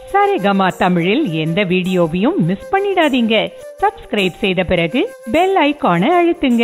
சரிகமா தமிழில் எந்த வீடியோவையும் மிஸ் பண்ணிடாதீங்க சப்ஸ்கிரைப் செய்த பிறகு பெல் ஐகானை அழுத்துங்க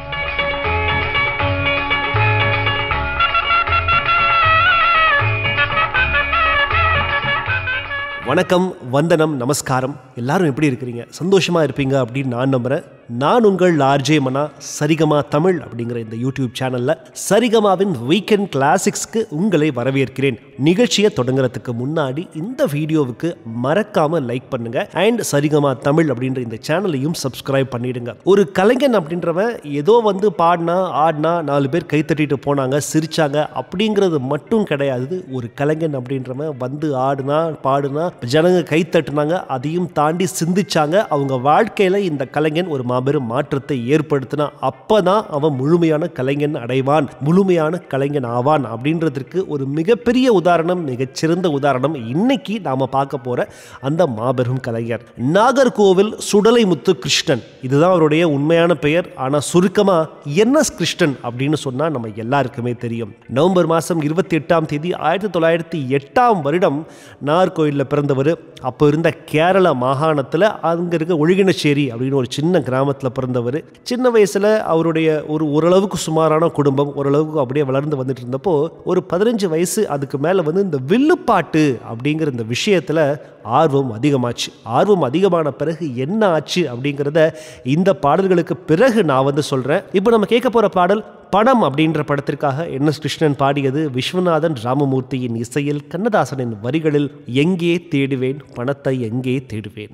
வணக்கம் வந்தனம் நமஸ்காரம் எல்லாரும் எப்படி இருக்கிறீங்க சந்தோஷமா இருப்பீங்க அப்படின்னு நான் நம்புறேன் நான் உங்கள் ஆர்ஜே மனா சரிகமா தமிழ் அப்படிங்கிற இந்த யூடியூப் சேனல்ல சரிகமாவின் வீக்கெண்ட் கிளாசிக்ஸ்க்கு உங்களை வரவேற்கிறேன் நிகழ்ச்சியை தொடங்குறதுக்கு முன்னாடி இந்த வீடியோவுக்கு மறக்காம லைக் பண்ணுங்க அண்ட் சரிகமா தமிழ் அப்படின்ற இந்த சேனலையும் சப்ஸ்கிரைப் பண்ணிடுங்க ஒரு கலைஞன் அப்படின்றவன் ஏதோ வந்து பாடினா ஆடினா நாலு பேர் கை தட்டிட்டு போனாங்க சிரிச்சாங்க அப்படிங்கிறது மட்டும் கிடையாது ஒரு கலைஞன் அப்படின்றவன் வந்து ஆடுனா பாடுனா ஜனங்க கை தட்டுனாங்க அதையும் தாண்டி சிந்திச்சாங்க அவங்க வாழ்க்கையில இந்த கலைஞன் ஒரு மாபெரும் மாற்றத்தை ஏற்படுத்தினா அப்பதான் அவன் முழுமையான கலைஞன் அடைவான் முழுமையான கலைஞன் ஆவான் அப்படின்றதுக்கு ஒரு மிகப்பெரிய உதாரணம் மிகச்சிறந்த உதாரணம் இன்னைக்கு நாம பார்க்க போற அந்த மாபெரும் கலைஞர் நாகர்கோவில் சுடலைமுத்து கிருஷ்ணன் இதுதான் அவருடைய உண்மையான பெயர் ஆனா சுருக்கமா என்எஸ் கிருஷ்ணன் அப்படின்னு சொன்னா நம்ம எல்லாருக்குமே தெரியும் நவம்பர் மாதம் இருபத்தி எட்டாம் தேதி ஆயிரத்தி தொள்ளாயிரத்தி எட்டாம் வருடம் நாகர்கோயிலில் பிறந்தவர் அப்போ இருந்த கேரள மாகாணத்தில் அங்கே இருக்க ஒழுகினச்சேரி அப்படின்னு ஒரு சின்ன கிராமத்தில் பிறந்தவர் சின்ன வயசில் அவருடைய ஒரு ஓரளவுக்கு சுமாரான குடும்பம் ஓரளவுக்கு அப்படியே வளர்ந்து வந்துட்டு இருந்தப்போ ஒரு பதினஞ்சு வயசு அதுக்கு மேலே வந்து இந்த வில்லுப்பாட்டு அப்படிங்கிற இந்த விஷயத்தில் ஆர்வம் அதிகமாச்சு ஆர்வம் அதிகமான பிறகு என்ன ஆச்சு அப்படிங்கிறத இந்த பாடல்களுக்கு பிறகு நான் வந்து சொல்கிறேன் இப்போ நம்ம கேட்க போகிற பாடல் பணம் அப்படின்ற படத்திற்காக என் எஸ் கிருஷ்ணன் பாடியது விஸ்வநாதன் ராமமூர்த்தியின் இசையில் கண்ணதாசனின் வரிகளில் எங்கே தேடுவேன் பணத்தை எங்கே தேடுவேன்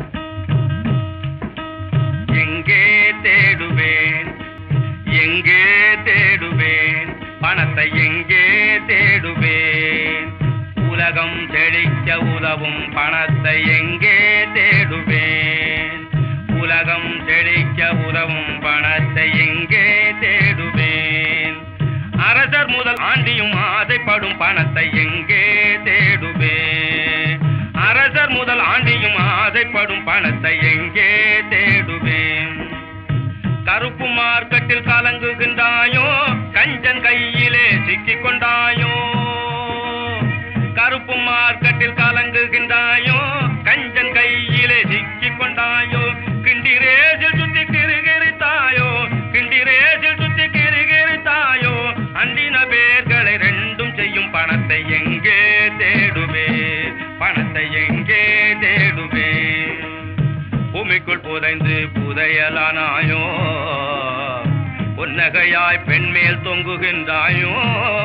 எங்கே தேடுவேன் எங்கே தேடுவேன் பணத்தை எங்கே தேடுவேன் உலகம் செழிக்க உதவும் பணத்தை எங்கே தேடுவேன் உலகம் செழிக்க உதவும் பணத்தை எங்கே தேடுவேன் அரசர் முதல் ஆண்டியும் ஆசைப்படும் பணத்தை எங்கே தேடுவேன் அரசர் முதல் ஆண்டியும் ஆசைப்படும் பணத்தை எங்கே தேடுவேன் கருப்பு மார்க்கெட்டில் கலங்குகின்றாயோ கஞ்சன் கையிலே சிக்கிக் கொண்டாயோ கருப்பு மார்க்கெட்டில் கலங்குகின்றாயோ கஞ்சன் கையிலே சிக்கிக் கொண்டாயோ கிண்டிரேசில் சுத்தி கிருகிருத்தாயோ கிண்டிரேசில் சுத்தி கிருகிருத்தாயோ அண்டின பேர்களை ரெண்டும் செய்யும் பணத்தை எங்கே தேடுவேன் பணத்தை எங்கே தேடுவேன் பூமிக்குள் புதைந்து புதையலானாயோ பொன்னகையாய் பெண்மேல் தொங்குகின்றாயோ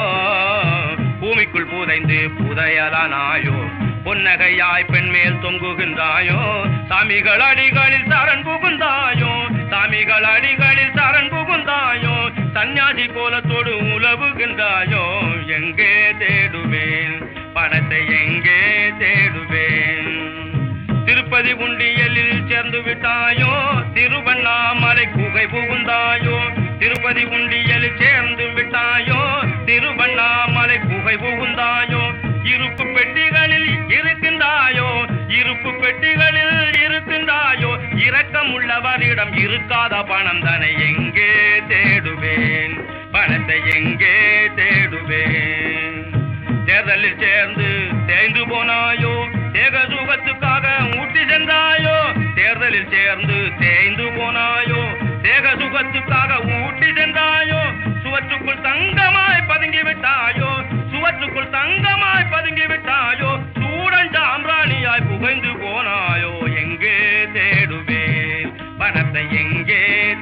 பூமிக்குள் புதைந்து புதையலானாயோ பொன்னகையாய் பெண்மேல் தொங்குகின்றாயோ சாமிகள் அடிகளில் சரண் புகுந்தாயோ சாமிகள் அடிகளில் சரண் புகுந்தாயோ சந்நியாசி கோலத்தோடு உலவுகின்றாயோ எங்கே தேடுவேன் பணத்தை எங்கே தேடுவேன் திருப்பதி உண்டியலில் சேர்ந்து விட்டாயோ திருவண்ணாமலை குகை புகுந்தாயோ திருப்பதி உண்டியலில் சேர்ந்து விட்டாயோ திருவண்ணாமலை குகை புகுந்தாயோ இருப்பு பெட்டிகளில் இருக்கின்றாயோ இருப்பு பெட்டிகளில் இருக்கின்றாயோ இரக்கம் உள்ளவரிடம் இருக்காத பணம் தானே எங்கே தேடுவேன் பணத்தை எங்கே தேடுவேன் தேர்தலில் சேர்ந்து தேய்ந்து போனாயோ தேக சுகத்துக்காக ஊட்டி சென்றாயோ தேர்தலில் சேர்ந்து தேய்ந்து போனாயோ தேக சுகத்துக்காக ஊட்டி சென்றாயோ சுவற்றுக்குள் தங்கமாய் பதுங்கி விட்டாயோ சுவற்றுக்குள் தங்கமாய் பதுங்கி விட்டாயோ சூடன் சாம்ராணியாய் புகைந்து போனாயோ எங்கே தேடுவேன் பணத்தை எங்கே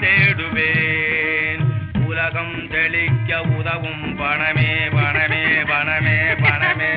தேடுவேன் உலகம் தெளிக்க உதவும் பணமே பணமே பணமே பணமே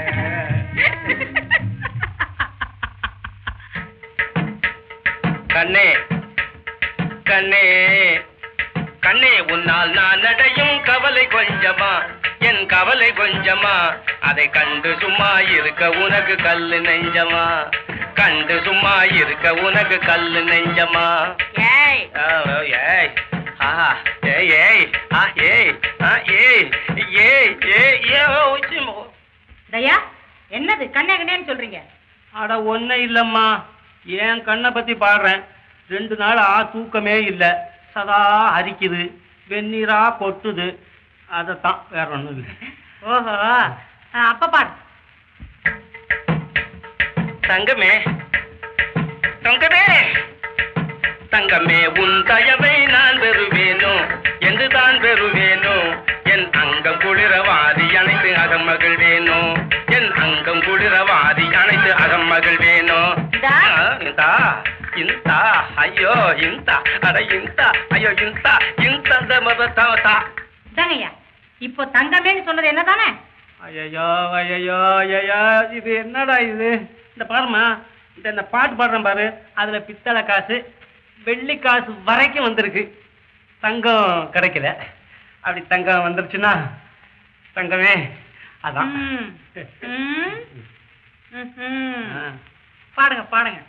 கண்ணே கண்ணே கண்ணே உன்னால் நான் அடையும் கவலை கொஞ்சமா என் கவலை கொஞ்சமா அதை கண்டு சும்மா இருக்க உனக்கு கல்லு நெஞ்சமா கண்டு சும்மா இருக்க உனக்கு கல்லு நெஞ்சமா ஏய் ஆ, ஓ, ஏய் ஆ, ஏய் ஏய் ஆ, ஏய் ஆ, ஏய் ஏய் ஏய் ஏ ஓ, உச்சி மோ- தயா என்னது கண்ணே கண்ணேன்னு சொல்றீங்க அட ஒன்றும் இல்லைம்மா என் கண்ணை பற்றி பாடுறேன் ரெண்டு நாள் ஆ தூக்கமே இல்லை சதா அரிக்குது வெந்நீரா கொட்டுது அதைத்தான் வேற ஒன்றும் இல்லை ஓஹோ ஆ, அப்ப பாடு தங்கமே தங்கமே தங்கமே உன் தயவை நான் பெறுவேனோ என்று தான் பெறுவேனோ என் அங்கம் குளிரவாதி அனைத்து அகமகள் வேணோ என் அங்கம் குளிரவாதி அனைத்து அகமகள் வேணோ இந்தா. இந்தா இந்தா ஐயோ இந்தா அட இந்தா ஐயோ இந்தா இந்த தா இதாங்கய்யா இப்போ தங்கமேன்னு சொன்னது என்னதானே ஐயோ ஐயோ ஐயோ இது என்னடா இது இந்த பாருமா இந்த இந்த பாட்டு பாடுறேன் பாரு அதுல பித்தளை காசு வெள்ளி காசு வரைக்கும் வந்திருக்கு தங்கம் கிடைக்கல அப்படி தங்கம் வந்துருச்சுன்னா தங்கமே அதான் ம். ம். ம்ஹும். ஆ. பாடுங்க பாடுங்க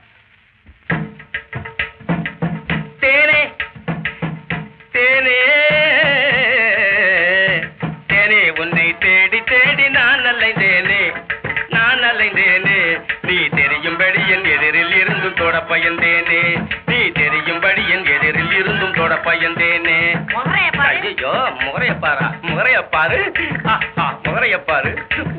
தேனே தேனே தேனே உன்னை தேடி தேடி நான் அலைந்தேனே நான் அலைந்தேனே நீ தெரியும்படி என் எதிரில் இருந்தும் தொட பயந்தேனே நீ தெரியும்படி என் எதிரில் இருந்தும் தொட பயந்தேனே முகரைய பாரு ஐயோ முகரைய பாரா முகரைய பாரு ஆ, ஆ, முகரைய பாரு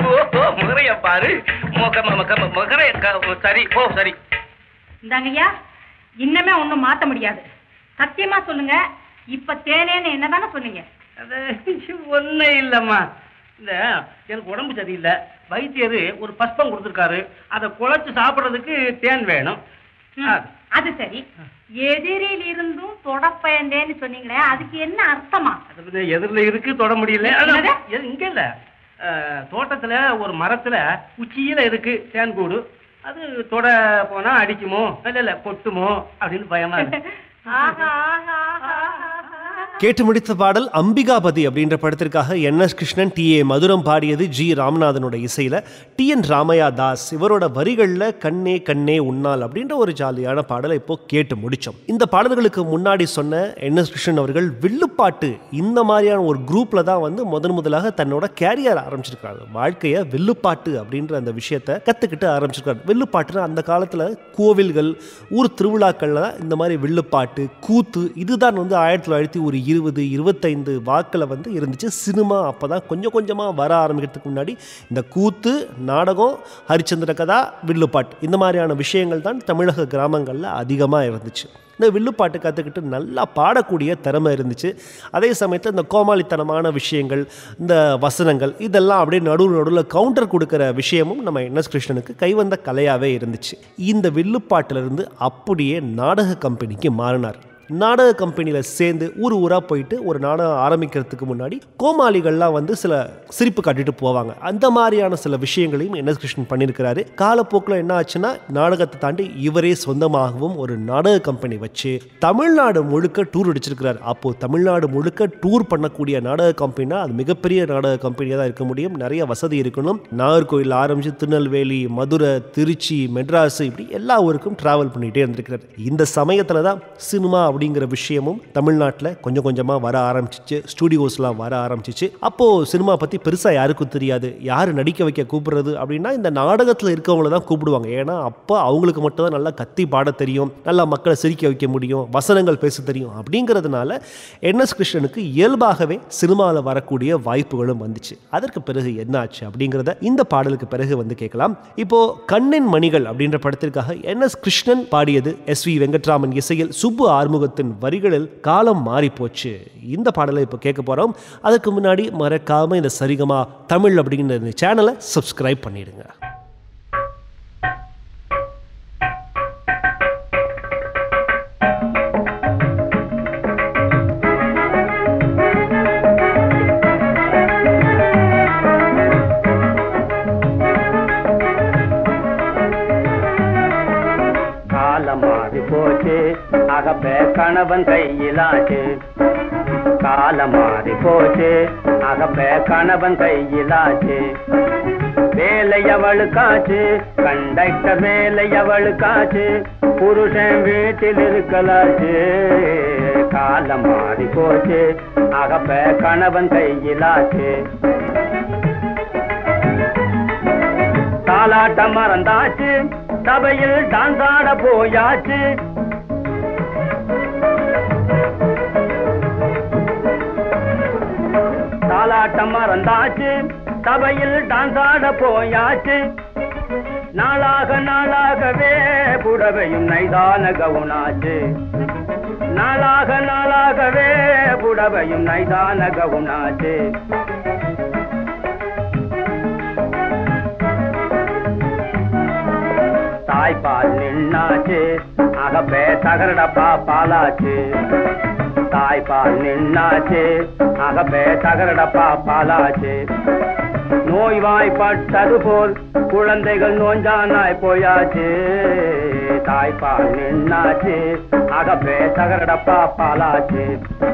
ஓ முகரைய பாரு முக முக முகரைய க- சரி ஓ சரி இந்தாங்கய்யா இன்னமே ஒண்ணும் மாத்த முடியாது சத்தியமா சொல்லுங்க இப்ப தேனேன்னு என்னதானே சொன்னீங்க அது ஒன்றும் இல்லைம்மா இந்த எனக்கு உடம்பு சரியில்லை வைத்தியர் ஒரு பஸ்பம் கொடுத்துருக்காரு அதை குழைச்சு சாப்பிட்றதுக்கு தேன் வேணும் ம், ஆ, அது சரி எதிரில் இருந்தும் தொடப்பயந்தேன்னு சொன்னீங்களே அதுக்கு என்ன அர்த்தமா அது வந்து எதிரில் இருக்கு தொட முடியல ஆனா, என்னது? எ- இங்க இல்ல அஹ், தோட்டத்துல ஒரு மரத்துல உச்சியில இருக்கு தேன் கூடு அது தொட போனா அடிக்குமோ இல்ல இல்ல கொட்டுமோ அப்படின்னு பயமா இருக்கு ஆஹா ஆஹா ஆஹா, ஆஹா. கேட்டு முடித்த பாடல் அம்பிகாபதி அப்படின்ற படத்திற்காக N S Krishnan T A Mathuram பாடியது ஜி ராமநாதனோட இசையில் டி என் ராமையா தாஸ் இவரோட வரிகளில் கண்ணே கண்ணே உன்னால் அப்படின்ற ஒரு ஜாலியான பாடலை இப்போ கேட்டு முடித்தோம் இந்த பாடல்களுக்கு முன்னாடி சொன்ன என் எஸ் கிருஷ்ணன் அவர்கள் வில்லுப்பாட்டு இந்த மாதிரியான ஒரு குரூப்பில் தான் வந்து முதன் முதலாக தன்னோட கேரியர் ஆரம்பிச்சிருக்காரு வாழ்க்கையை வில்லுப்பாட்டு அப்படின்ற அந்த விஷயத்தை கற்றுக்கிட்டு ஆரம்பிச்சிருக்காரு வில்லுப்பாட்டுனா அந்த காலத்தில் கோவில்கள் ஊர் திருவிழாக்களில் தான் இந்த மாதிரி வில்லுப்பாட்டு கூத்து இதுதான் வந்து ஆயிரத்தி தொள்ளாயிரத்தி ஒரு இருபது இருபத்தைந்து வாக்கில் வந்து இருந்துச்சு சினிமா அப்போ தான் கொஞ்சம் கொஞ்சமாக வர ஆரம்பிக்கிறதுக்கு முன்னாடி இந்த கூத்து நாடகம் ஹரிச்சந்திர கதா வில்லுப்பாட்டு இந்த மாதிரியான விஷயங்கள் தான் தமிழக கிராமங்களில் அதிகமாக இருந்துச்சு இந்த வில்லுப்பாட்டு கற்றுக்கிட்டு நல்லா பாடக்கூடிய திறமை இருந்துச்சு அதே சமயத்தில் இந்த கோமாளித்தனமான விஷயங்கள் இந்த வசனங்கள் இதெல்லாம் அப்படியே நடுவு நடுவில் கவுண்டர் கொடுக்குற விஷயமும் நம்ம என் எஸ் கிருஷ்ணனுக்கு கைவந்த கலையாகவே இருந்துச்சு இந்த வில்லுப்பாட்டிலிருந்து அப்படியே நாடக கம்பெனிக்கு மாறினார் நாடக கம்பெனியில் சேர்ந்து ஊர் ஊராக போயிட்டு ஒரு நாடகம் ஆரம்பிக்கிறதுக்கு முன்னாடி கோமாளிகள்லாம் வந்து சில சிரிப்பு காட்டிட்டு போவாங்க அந்த மாதிரியான சில விஷயங்களையும் என் எஸ் கிருஷ்ணன் பண்ணியிருக்கிறாரு காலப்போக்கில் என்ன ஆச்சுன்னா நாடகத்தை தாண்டி இவரே சொந்தமாகவும் ஒரு நாடக கம்பெனி வச்சு தமிழ்நாடு முழுக்க டூர் அடிச்சிருக்கிறார் அப்போது தமிழ்நாடு முழுக்க டூர் பண்ணக்கூடிய நாடக கம்பெனினா அது மிகப்பெரிய நாடக கம்பெனியாக தான் இருக்க முடியும் நிறைய வசதி இருக்கணும் நாகர்கோயில் ஆரம்பித்து திருநெல்வேலி மதுரை திருச்சி மெட்ராஸ் இப்படி எல்லா ஊருக்கும் டிராவல் பண்ணிகிட்டே இருந்திருக்கிறார் இந்த சமயத்தில் தான் சினிமா அப்படிங்கிற விஷயமும் தமிழ்நாட்டில் கொஞ்சம் கொஞ்சமாக வர ஆரம்பிச்சிச்சு ஸ்டூடியோஸ்லாம் வர ஆரம்பிச்சிச்சு அப்போது சினிமா பற்றி பெருசாக யாருக்கும் தெரியாது யார் நடிக்க வைக்க கூப்பிடுறது அப்படின்னா இந்த நாடகத்தில் இருக்கவங்கள தான் கூப்பிடுவாங்க ஏன்னா அப்போ அவங்களுக்கு மட்டும் தான் நல்லா கத்தி பாட தெரியும் நல்லா மக்களை சிரிக்க வைக்க முடியும் வசனங்கள் பேச தெரியும் அப்படிங்கிறதுனால என்எஸ் கிருஷ்ணனுக்கு இயல்பாகவே சினிமாவில் வரக்கூடிய வாய்ப்புகளும் வந்துச்சு அதற்கு பிறகு என்ன ஆச்சு அப்படிங்கிறத இந்த பாடலுக்கு பிறகு வந்து கேட்கலாம் இப்போ கண்ணின் மணிகள் அப்படின்ற படத்திற்காக என் எஸ் கிருஷ்ணன் பாடியது எஸ் வி வெங்கட்ராமன் இசையில் சுப்பு ஆறுமுகத்தின் வரிகளில் காலம் மாறி போச்சு இந்த பாடலை இப்போ கேட்க போறோம் அதுக்கு முன்னாடி மறக்காம இந்த சரிகமா தமிழ் அப்படிங்கிற இந்த சேனலை சப்ஸ்கிரைப் பண்ணிடுங்க காலம் மாறி போச்சு அகப்ப கணவன் கையிலாச்சு காலம் மாறி போச்சு அகப்ப கணவன் கையிலாச்சு வேலை அவளுக்காச்சு கண்டக்டர் வேலை அவளுக்காச்சு புருஷன் வீட்டில் இருக்கலாச்சு காலம் மாறி போச்சு அகப்ப கணவன் கையிலாச்சு தாலாட்டம் மறந்தாச்சு சபையில் டான்ஸ் ஆட போயாச்சு தாலாட்டம் மறந்தாச்சு சபையில் டான்ஸ் ஆட போயாச்சு நாளாக நாளாகவே புடவையும் நைதான கவுனாச்சு நாளாக நாளாகவே புடவையும் நைதான கவுனாச்சு தாய்ப்பால் நின்னாச்சு அகப்பே தகரடப்பா பாலாச்சு தாய்ப்பால் நின்னாச்சு அகப்பே தகரடப்பா பாலாச்சு நோய்வாய்ப்பட்டது போல் குழந்தைகள் நோஞ்சானாய் போயாச்சு தாய்ப்பால் நின்னாச்சு அகப்பே தகரடப்பா பாலாச்சு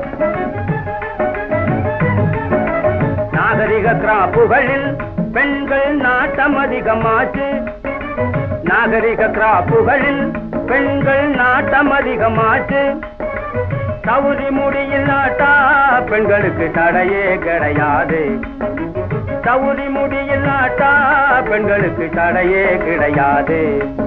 நாகரிக கிராப்புகளில் பெண்கள் நாட்டம் அதிகமாச்சு நாகரிக கிராப்புகளில் பெண்கள் நாட்டம் அதிகமாச்சு சவுரி முடியில்லாட்டா பெண்களுக்கு தடையே கிடையாது சவுரி முடியில்லாட்டா பெண்களுக்கு தடையே கிடையாது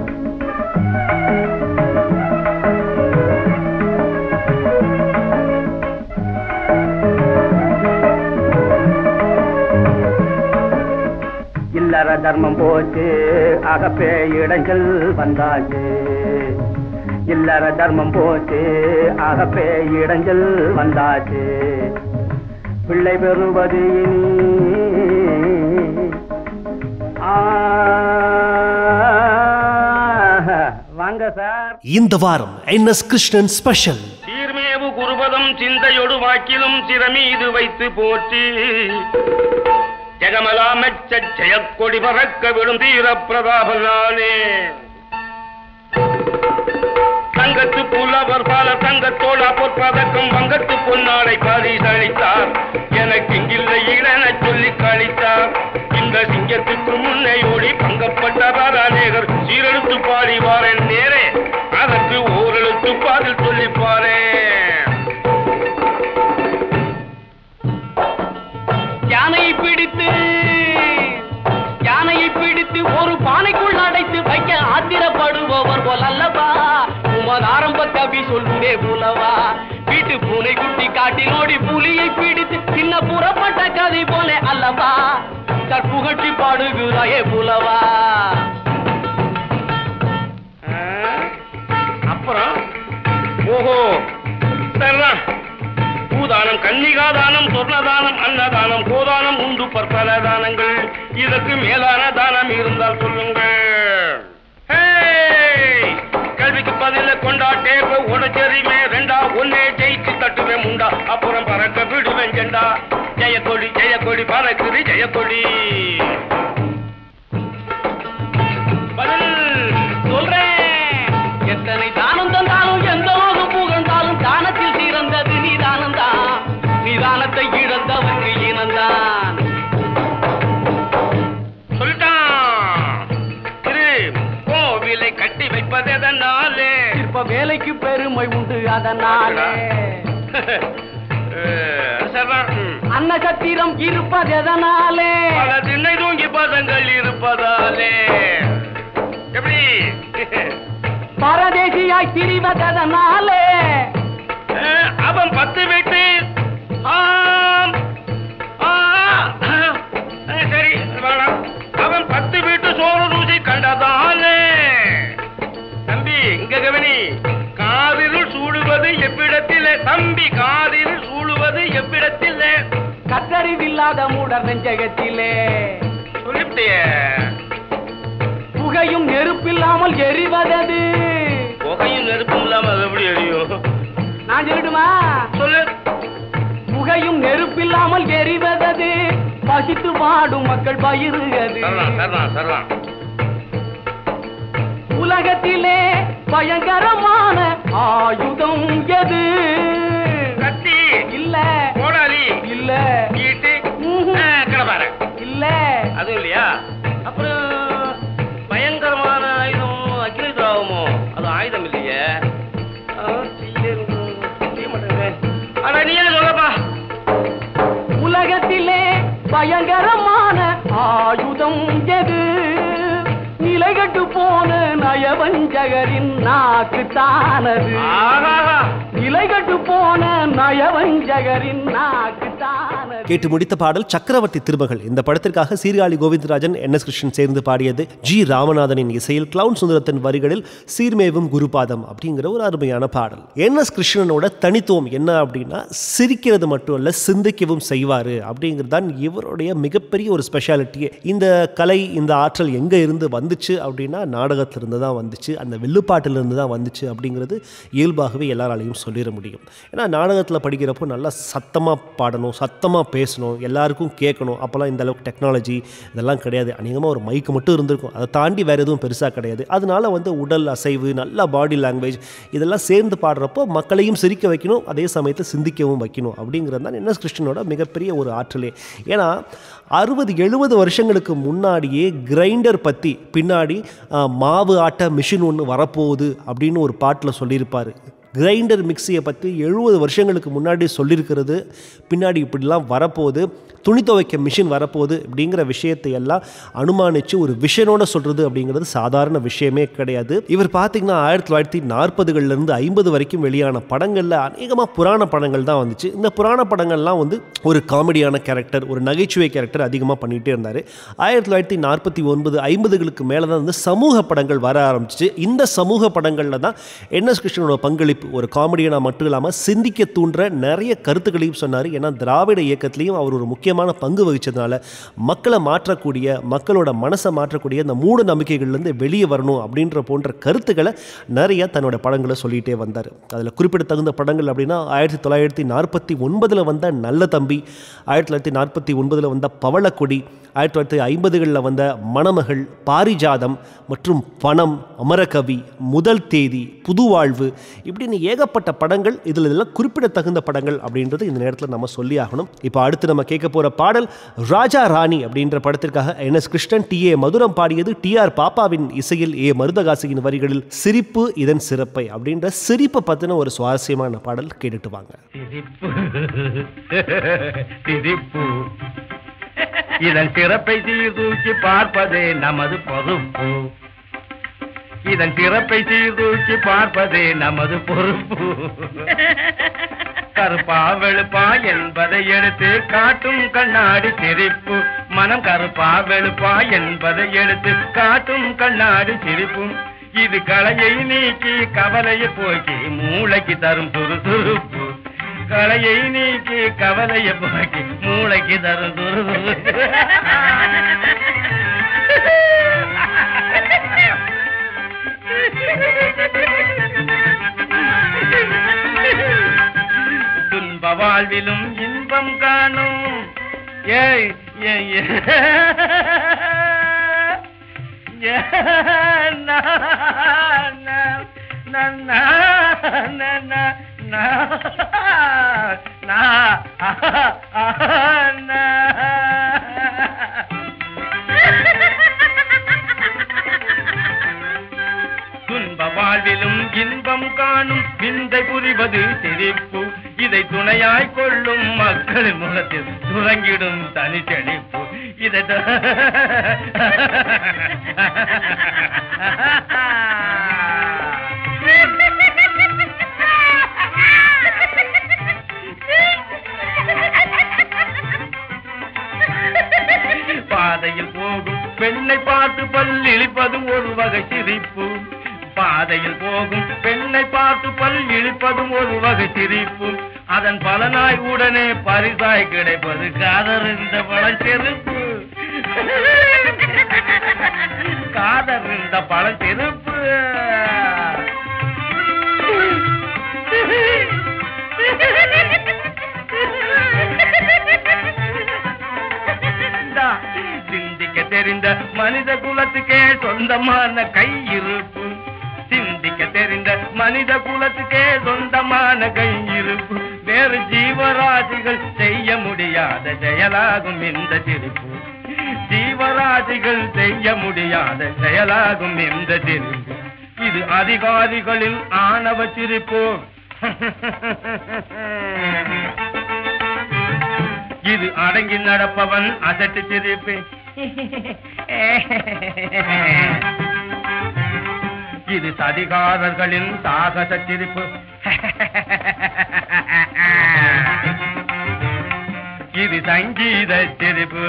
இல்லற தர்மம் போச்சு அகப்பே இடைஞ்சல் வந்தாச்சு இல்லற தர்மம் போச்சு அகப்பே இடைஞ்சல் வந்தாச்சு பிள்ளை பெறுவது இனி ஆ, வாங்க சார் இந்த வாரம் என்எஸ் கிருஷ்ணன் ஸ்பெஷல் சீர்மேவு குருபதம் சிந்தையொடு வாக்கிலும் சிறமீது வைத்து போற்றி ஜெகமலாமெச்ச ஜெயக்கொடி பறக்க விடும் தீர பிரதாபனானே தங்கத்து புலவர் பால தங்கத்தோட பொற்பதக்கம் வங்கத்து பொன்னாடை பரிசளித்தார் எனக்கு இங்கில்லை என சொல்லி கழித்தார் இந்த சிங்கத்துக்கு முன்னே ஓடி பங்கப்பட்டவர் அநேகர் சீரெழுத்து பாடி வாரேன் நேரே அதற்கு ஓரெழுத்து பாதில் சொல்லி பாரேன் யானையை பிடித்து யானையை பிடித்து ஒரு பானைக்குள் அடைத்து வைக்க ஆத்திரப்படுபவர் போல் அல்லவா உமது ஆரம்ப கவி சொல்லுமே புலவா வீட்டு பூனை குட்டி காட்டில் ஓடி புலியை பிடித்து சின்ன புறப்பட்ட கதை போல அல்லவா கற்புகட்டி பாடுகிறாயே புலவா ஆ? அப்புறம் ஓஹோ சரிதான் பூதானம் கன்னிகாதானம் சொர்ணதானம் அன்னதானம் கோதானம் உண்டு பற்பல தானங்கள் இதற்கு மேலான தானம் இருந்தால் சொல்லுங்கள் ஹேய்! கல்விக்கு பதில கொண்டாட்டே உடச்செறிமே ரெண்டா ஒன்னே ஜெயிச்சு தட்டுவேன் முண்டா அப்புறம் பறக்க விடுவேன் ஜெண்டா ஜெயக்கொடி ஜெயக்கொடி பறக்குது ஜெயக்கொடி பதில் சொல்றேன் எத்தனை தானம் தந்தாலும் எந்த லோகம் புகழ்ந்தாலும் தானத்தில் சிறந்தது நீதானந்தான் நிதானத்தை இழந்தவருக்கு இனந்தான் சொல்லிட்டான் திரு கோவிலை கட்டி வைப்பதெதனாலே இப்ப வேலைக்கு பெருமை உண்டு அதனாலே அஹ், சரிதான். ம். அன்னசத்திரம் இருப்பது எதனாலே பல திண்ணை தூங்கி பதங்கள் இருப்பதாலே எப்படி பரதேசியாய் திரிவதனாலே அஹ், அவன் பத்து வீட்டு ஆம் ஆ, அஹ், சரி வேணாம் அவன் பத்து வீட்டு சோறு ருசி கண்டதாலே தம்பி இங்க கவனி காதில் சூடுவது எவ்விடத்திலே தம்பி காதில் சூடுவது எவ்விடத்திலே கத்தறிவில்லாத மூடர் நெஞ்சகத்திலே சொல்லிவிட்டியே புகையும் நெருப்பில்லாமல் எரிவதது புகையும் நெருப்பும் இல்லாம அது எப்படி எரியும் நான் சொல்லட்டுமா சொல்லு புகையும் நெருப்பில்லாமல் எரிவதது பசித்து வாடும் மக்கள் பயிருகிறது சரலாம் சரலாம் சரலாம் உலகத்திலே பயங்கரமான ஆயுதம் எது கத்தி இல்ல கோடாலி இல்ல ஈட்டு ம்ஹும். கிடப்பாரு இல்ல அதுவும் இல்லையா அப்புறம் பயங்கரமான ஆயுதம் அக்னி திராவமோ அது ஆயுதம் இல்லையே ஆ, செய்ய செய்ய மாட்டேங்குதே. அட நீயே சொல்லப்பா உலகத்திலே பயங்கரமான ஆயுதம் எது நிலைகட்டு போன நயவஞ்சகரின் நாக்கு தானது ஆஹாஹா நிலைகட்டு போன நயவஞ்சகரின் நாக்கு தானது கேட்டு முடித்த பாடல் சக்கரவர்த்தி திருமகள் இந்த படத்திற்காக சீர்காழி கோவிந்தராஜன் என் எஸ் கிருஷ்ணன் சேர்ந்து பாடியது ஜி ராமநாதனின் இசையில் கிளவுன் சுந்தரத்தின் வரிகளில் சீர்மேவும் குருபாதம் அப்படிங்கிற ஒரு அருமையான பாடல் என் எஸ் கிருஷ்ணனோட தனித்துவம் என்ன அப்படின்னா சிரிக்கிறது மட்டும் இல்ல சிந்திக்கவும் செய்வாரு அப்படிங்கிறது தான் இவருடைய மிகப்பெரிய ஒரு ஸ்பெஷாலிட்டியே இந்த கலை இந்த ஆற்றல் எங்க இருந்து வந்துச்சு அப்படின்னா நாடகத்திலிருந்து தான் வந்துச்சு அந்த வில்லுப்பாட்டிலிருந்து தான் வந்துச்சு அப்படிங்கிறது இயல்பாகவே எல்லாராலையும் சொல்லிட முடியும் ஏன்னா நாடகத்தில் படிக்கிறப்போ நல்லா சத்தமாக பாடணும் சத்தமாக பேசணும் எல்லாருக்கும் கேட்கணும் அப்போல்லாம் இந்த அளவுக்கு டெக்னாலஜி இதெல்லாம் கிடையாது அநேகமாக ஒரு மைக்கு மட்டும் இருந்திருக்கும் அதை தாண்டி வேறு எதுவும் பெருசாக கிடையாது அதனால வந்து உடல் அசைவு நல்ல பாடி லாங்குவேஜ் இதெல்லாம் சேர்ந்து பாடுறப்போ மக்களையும் சிரிக்க வைக்கணும் அதே சமயத்தில் சிந்திக்கவும் வைக்கணும் அப்படிங்கிறது தான் என்எஸ் கிருஷ்ணனோட மிகப்பெரிய ஒரு ஆற்றலே ஏன்னா அறுபது எழுபது வருஷங்களுக்கு முன்னாடியே கிரைண்டர் பற்றி பின்னாடி ஆ, மாவு ஆட்ட மிஷின் ஒன்று வரப்போகுது அப்படின்னு ஒரு பாட்டில் சொல்லியிருப்பார் கிரைண்டர் மிக்சியை பற்றி எழுபது வருஷங்களுக்கு முன்னாடி சொல்லியிருக்கிறது பின்னாடி இப்படிலாம் வரப்போகுது துணி துவைக்க மிஷின் வரப்போகுது அப்படிங்கிற விஷயத்தை எல்லாம் அனுமானித்து ஒரு விஷனோட சொல்கிறது அப்படிங்கிறது சாதாரண விஷயமே கிடையாது இவர் பார்த்தீங்கன்னா ஆயிரத்தி தொள்ளாயிரத்தி நாற்பதுகள்லேருந்து ஐம்பது வரைக்கும் வெளியான படங்களில் அநேகமாக புராண படங்கள் தான் வந்துச்சு இந்த புராண படங்கள்லாம் வந்து ஒரு காமெடியான கேரக்டர் ஒரு நகைச்சுவை கேரக்டர் அதிகமாக பண்ணிகிட்டே இருந்தார் ஆயிரத்தி தொள்ளாயிரத்தி நாற்பத்தி ஒன்பது ஐம்பதுகளுக்கு மேலே தான் வந்து சமூக படங்கள் வர ஆரம்பிச்சிச்சு இந்த சமூக படங்களில் தான் என்எஸ் கிருஷ்ணனோட பங்களிப்பு ஒரு காமெடியனாக மட்டும் இல்லாமல் சிந்திக்க தூண்டுற நிறைய கருத்துக்களையும் சொன்னார் ஏன்னா திராவிட இயக்கத்திலையும் அவர் ஒரு முக்கியமான பங்கு வகிச்சதுனால மக்களை மாற்றக்கூடிய மக்களோட மனசை மாற்றக்கூடிய இந்த மூட நம்பிக்கைகள்லேருந்து வெளியே வரணும் அப்படின்ற போன்ற கருத்துக்களை நிறைய தன்னோட படங்களை சொல்லிகிட்டே வந்தார் அதில் குறிப்பிடத்தகுந்த படங்கள் அப்படின்னா ஆயிரத்தி தொள்ளாயிரத்தி நாற்பத்தி ஒன்பதில் வந்த நல்ல தம்பி ஆயிரத்தி தொள்ளாயிரத்தி நாற்பத்தி ஒன்பதில் வந்த பவளக்கொடி ஆயிரத்தி தொள்ளாயிரத்தி ஐம்பதுகளில் வந்த மணமகள் பாரிஜாதம் மற்றும் பணம் அமரகவி முதல் தேதி புதுவாழ்வு இப்படின்னு ஏகப்பட்ட படங்கள் இதில் இதெல்லாம் குறிப்பிடத்தகுந்த படங்கள் அப்படின்றது இந்த நேரத்தில் நம்ம சொல்லி ஆகணும் இப்போ அடுத்து நம்ம கேட்க போகிற பாடல் ராஜா ராணி அப்படின்ற படத்திற்காக N S Krishnan T A Mathuram பாடியது டி ஆர் பாப்பாவின் இசையில் ஏ மருதகாசியின் வரிகளில் சிரிப்பு இதன் சிறப்பை அப்படின்ற சிரிப்பை பற்றின ஒரு சுவாரஸ்யமான பாடல் கேட்டுட்டு வாங்க சிரிப்பு இதன் சிறப்பை சீர்தூக்கி பார்ப்பதே நமது பொறுப்பு இதன் சிறப்பை சீர்தூக்கி பார்ப்பதே நமது பொறுப்பு கருப்பா வெளுப்பா என்பதை எடுத்து காட்டும் கண்ணாடி சிரிப்பு மனம் கருப்பா வெளுப்பா என்பதை எடுத்து காட்டும் கண்ணாடி சிரிப்பும் இது கலையை நீக்கி கவலையை போக்கி மூளைக்கு தரும் சுறுசுறுப்பு கலையை நீக்கி கவலையை போக்கி மூளைக்கு தரும் துன்ப வாழ்விலும் இன்பம் காணும் ஏய் ஏய், ஏய். ஏய், நா, நா, நா, நா, நா, நா, நா, நா, நா. துன்ப வாழ்விலும் இன்பம் காணும் விந்தை புரிவது சிரிப்பு இதை துணையாய் கொள்ளும் மக்களின் முகத்தில் துறங்கிடும் தனி செழிப்பு இதை த- பாதையில் போகும் பெண்ணை பார்த்து பல் இழிப்பதும் ஒரு வகை சிரிப்பு பாதையில் போகும் பெண்ணை பார்த்து பல் இழிப்பதும் ஒரு வகை சிரிப்பு அதன் பலனாய் உடனே பரிசாய் கிடைப்பது காதறிந்த பல செருப்பு காதறிந்த பல செருப்பு இந்தா, சிந்திக்க தெரிந்த மனித குலத்துக்கே சொந்தமான கை இருப்பு சிந்திக்க தெரிந்த மனித குலத்துக்கே சொந்தமான கை இருப்பு வேறு ஜீவராசிகள் செய்ய முடியாத செயலாகும் இந்த சிரிப்பு ஜீவராசிகள் செய்ய முடியாத செயலாகும் இந்த சிரிப்பு இது அதிகாரிகளில் ஆணவ சிரிப்பு இது அடங்கி நடப்பவன் அசட்டு சிரிப்பு இது சதிகாரர்களின் சாகச சிரிப்பு இது சங்கீத சிரிப்பு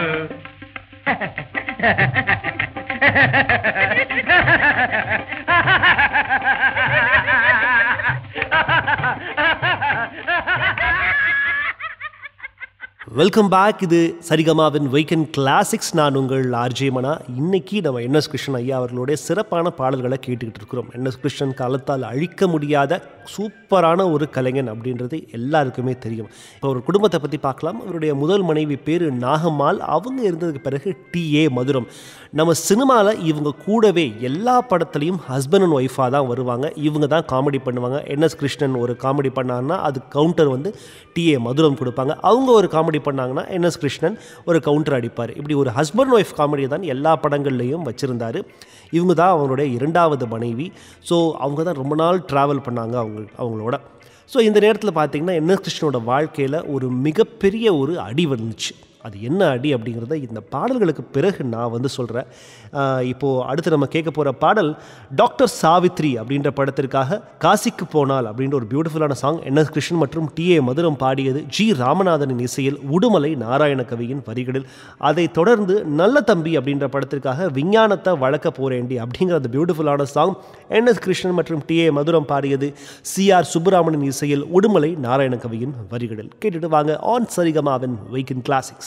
வெல்கம் பேக் இது சரிகமாவின் வைக்கன் கிளாசிக்ஸ் நான் உங்கள் ஆர்ஜே மனா இன்னைக்கு நம்ம என்எஸ் கிருஷ்ணன் ஐயா அவர்களுடைய சிறப்பான பாடல்களை கேட்டுக்கிட்டு இருக்கிறோம் என்எஸ் கிருஷ்ணன் காலத்தால் அழிக்க முடியாத சூப்பரான ஒரு கலைஞன் அப்படின்றது எல்லாருக்குமே தெரியும் இப்போ ஒரு குடும்பத்தை பற்றி பார்க்கலாம் அவருடைய முதல் மனைவி பேர் நாகம்மாள் அவங்க இருந்ததுக்கு பிறகு டி ஏ மதுரம் நம்ம சினிமாவில் இவங்க கூடவே எல்லா படத்துலையும் ஹஸ்பண்ட் அண்ட் ஒய்ஃபாக தான் வருவாங்க இவங்க தான் காமெடி பண்ணுவாங்க என்எஸ் கிருஷ்ணன் ஒரு காமெடி பண்ணாங்கன்னா அது கவுண்டர் வந்து டி ஏ மதுரம் கொடுப்பாங்க அவங்க ஒரு காமெடி பண்ணாங்கன்னா என்எஸ் கிருஷ்ணன் ஒரு கவுண்டர் அடிப்பார் இப்படி ஒரு ஹஸ்பண்ட் ஒய்ஃப் காமெடியை தான் எல்லா படங்கள்லையும் வச்சுருந்தாரு இவங்க தான் அவங்களுடைய இரண்டாவது மனைவி ஸோ அவங்க தான் ரொம்ப நாள் ட்ராவல் பண்ணாங்க அவங்க அவங்களோட ஸோ இந்த நேரத்தில் பார்த்தீங்கன்னா என்எஸ் கிருஷ்ணனோட வாழ்க்கையில் ஒரு மிகப்பெரிய ஒரு அடி வந்துச்சு அது என்ன அடி அப்படிங்கிறத இந்த பாடல்களுக்கு பிறகு நான் வந்து சொல்கிறேன் இப்போது அடுத்து நம்ம கேட்க போகிற பாடல் டாக்டர் சாவித்ரி அப்படின்ற படத்திற்காக காசிக்கு போனால் அப்படின்ற ஒரு பியூட்டிஃபுல்லான சாங் என் எஸ் கிருஷ்ணன் மற்றும் டி ஏ மதுரம் பாடியது ஜி ராமநாதனின் இசையில் உடுமலை நாராயண கவியின் வரிகளில் அதை தொடர்ந்து நல்ல தம்பி அப்படின்ற படத்திற்காக விஞ்ஞானத்தை வளர்க்க போறேண்டி அப்படிங்கிற அந்த பியூட்டிஃபுல்லான சாங் என் எஸ் கிருஷ்ணன் மற்றும் டி ஏ மதுரம் பாடியது சி ஆர் சுப்புராமனின் இசையில் உடுமலை நாராயண கவியின் வரிகளில் கேட்டுட்டு வாங்க ஆன் சரிகமாவின் வைக்கின் கிளாசிக்ஸ்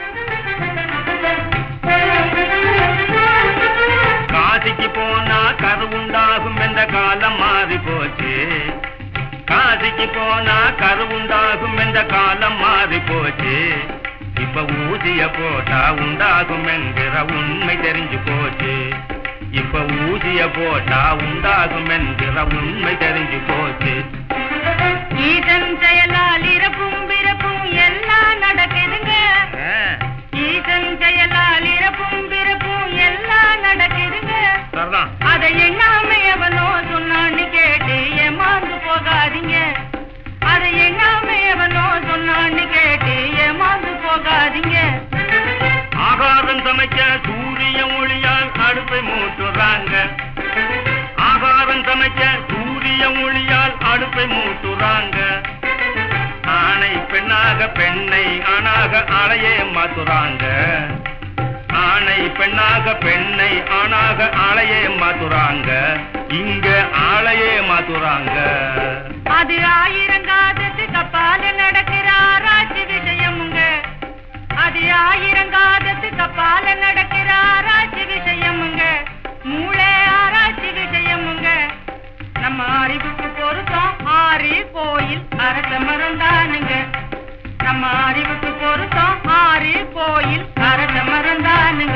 காசிக்கு போனா கரு உண்டாகும் என்ற காலம் மாறி போச்சு காசிக்கு போனா கரு உண்டாகும் என்ற காலம் மாறி போச்சு இப்ப ஊசிய போட்டா உண்டாகும் என்கிற உண்மை தெரிஞ்சு போச்சு இப்ப ஊசிய போட்டா உண்டாகும் என்கிற உண்மை தெரிஞ்சு போச்சு ஈசன் செயலால் இறப்பும் பிறப்பும் எல்லாம் நடக்குதுங்க ஆ, ஈசன் செயலால் இறப்பும் பிறப்பும் எல்லாம் நடக்குதுங்க சரிதான் அதை எண்ணாம எவனோ சொன்னான்னு கேட்டு ஏமாந்து போகாதீங்க அதை எண்ணாம எவனோ சொன்னான்னு கேட்டு ஏமாந்து போகாதீங்க ஆகாரம் சமைக்க சூரிய ஒளியால் அடுப்பை மூட்டுறாங்க ஆகாரம் சமைக்க சூரிய ஒளியால் அடுப்பை மூட்டுறாங்க ஆணை பெண்ணாக பெண்ணை ஆணாக ஆளையே மாத்துறாங்க ஆணை பெண்ணாக பெண்ணை ஆணாக ஆளையே மாத்துறாங்க இங்க ஆளையே மாத்துறாங்க அது ஆயிரங்காதத்து கப்பால நடக்கிற ஆராய்ச்சி விஷயமுங்க அது ஆயிரங்காதத்து கப்பால நடக்கிற ஆராய்ச்சி விஷயமுங்க மூளை ஆராய்ச்சி விஷயமுங்க நம்ம அறிவுக்கு பொருத்தம் ஆரி கோயில் அரச மறந்தானுங்க நம்ம அறிவுக்கு பொருத்தம் ஆரி கோயில் அரச மறந்தானுங்க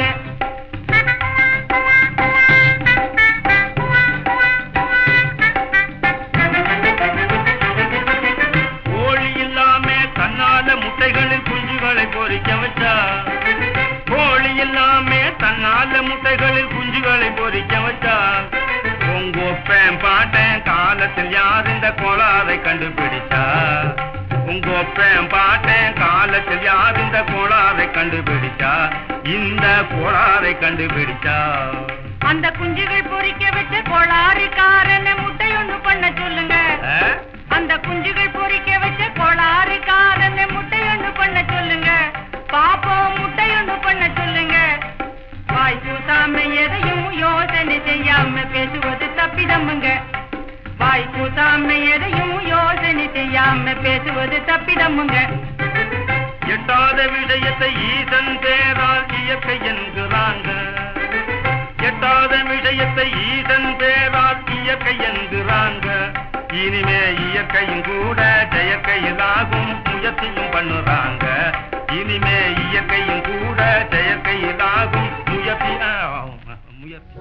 கோழி இல்லாம தன்னால முட்டைகளில் குஞ்சுகளை பொறிக்க வச்சா கோழி இல்லாம தன்னால முட்டைகளில் குஞ்சுகளை பொறிக்க வச்சா உங்க ஒப்பேன் பாட்டேன் காலத்தில் யார் இந்த கோளாறை கண்டுபிடிச்சா உங்க ஒப்பேன் பாட்டேன் காலத்தில் யார் இந்த கோளாறை கண்டுபிடிச்சா இந்த கோளாறை கண்டுபிடிச்சா அந்த குஞ்சுகள் பொறிக்க வச்ச கோளாறுக்காரன முட்டை ஒண்ணு பண்ண சொல்லுங்க ஆ? அந்த குஞ்சுகள் பொறிக்க வச்ச கோளாறுக்காரன முட்டை ஒண்ணு பண்ண சொல்லுங்க பாப்போம் முட்டை ஒண்ணு பண்ண சொல்லுங்க வாய் கூசாம எதையும் யோசனை செய்யாம பேசுவது தப்பிதமுங்க வாய் கூசாம எதையும் யோசனை செய்யாம பேசுவது தப்பிதமுங்க எட்டாத விஷயத்தை ஈசன் பேரால் இயற்கை என்கிறாங்க எட்டாத விஷயத்தை ஈசன் பேரால் இயற்கை என்கிறாங்க இனிமே இயற்கையும் கூட செயற்கையிலாகும் முயற்சியும் பண்ணுறாங்க இனிமே இயற்கையும் கூட செயற்கையிலாகும் முயற்சி ஆ, முயற்சி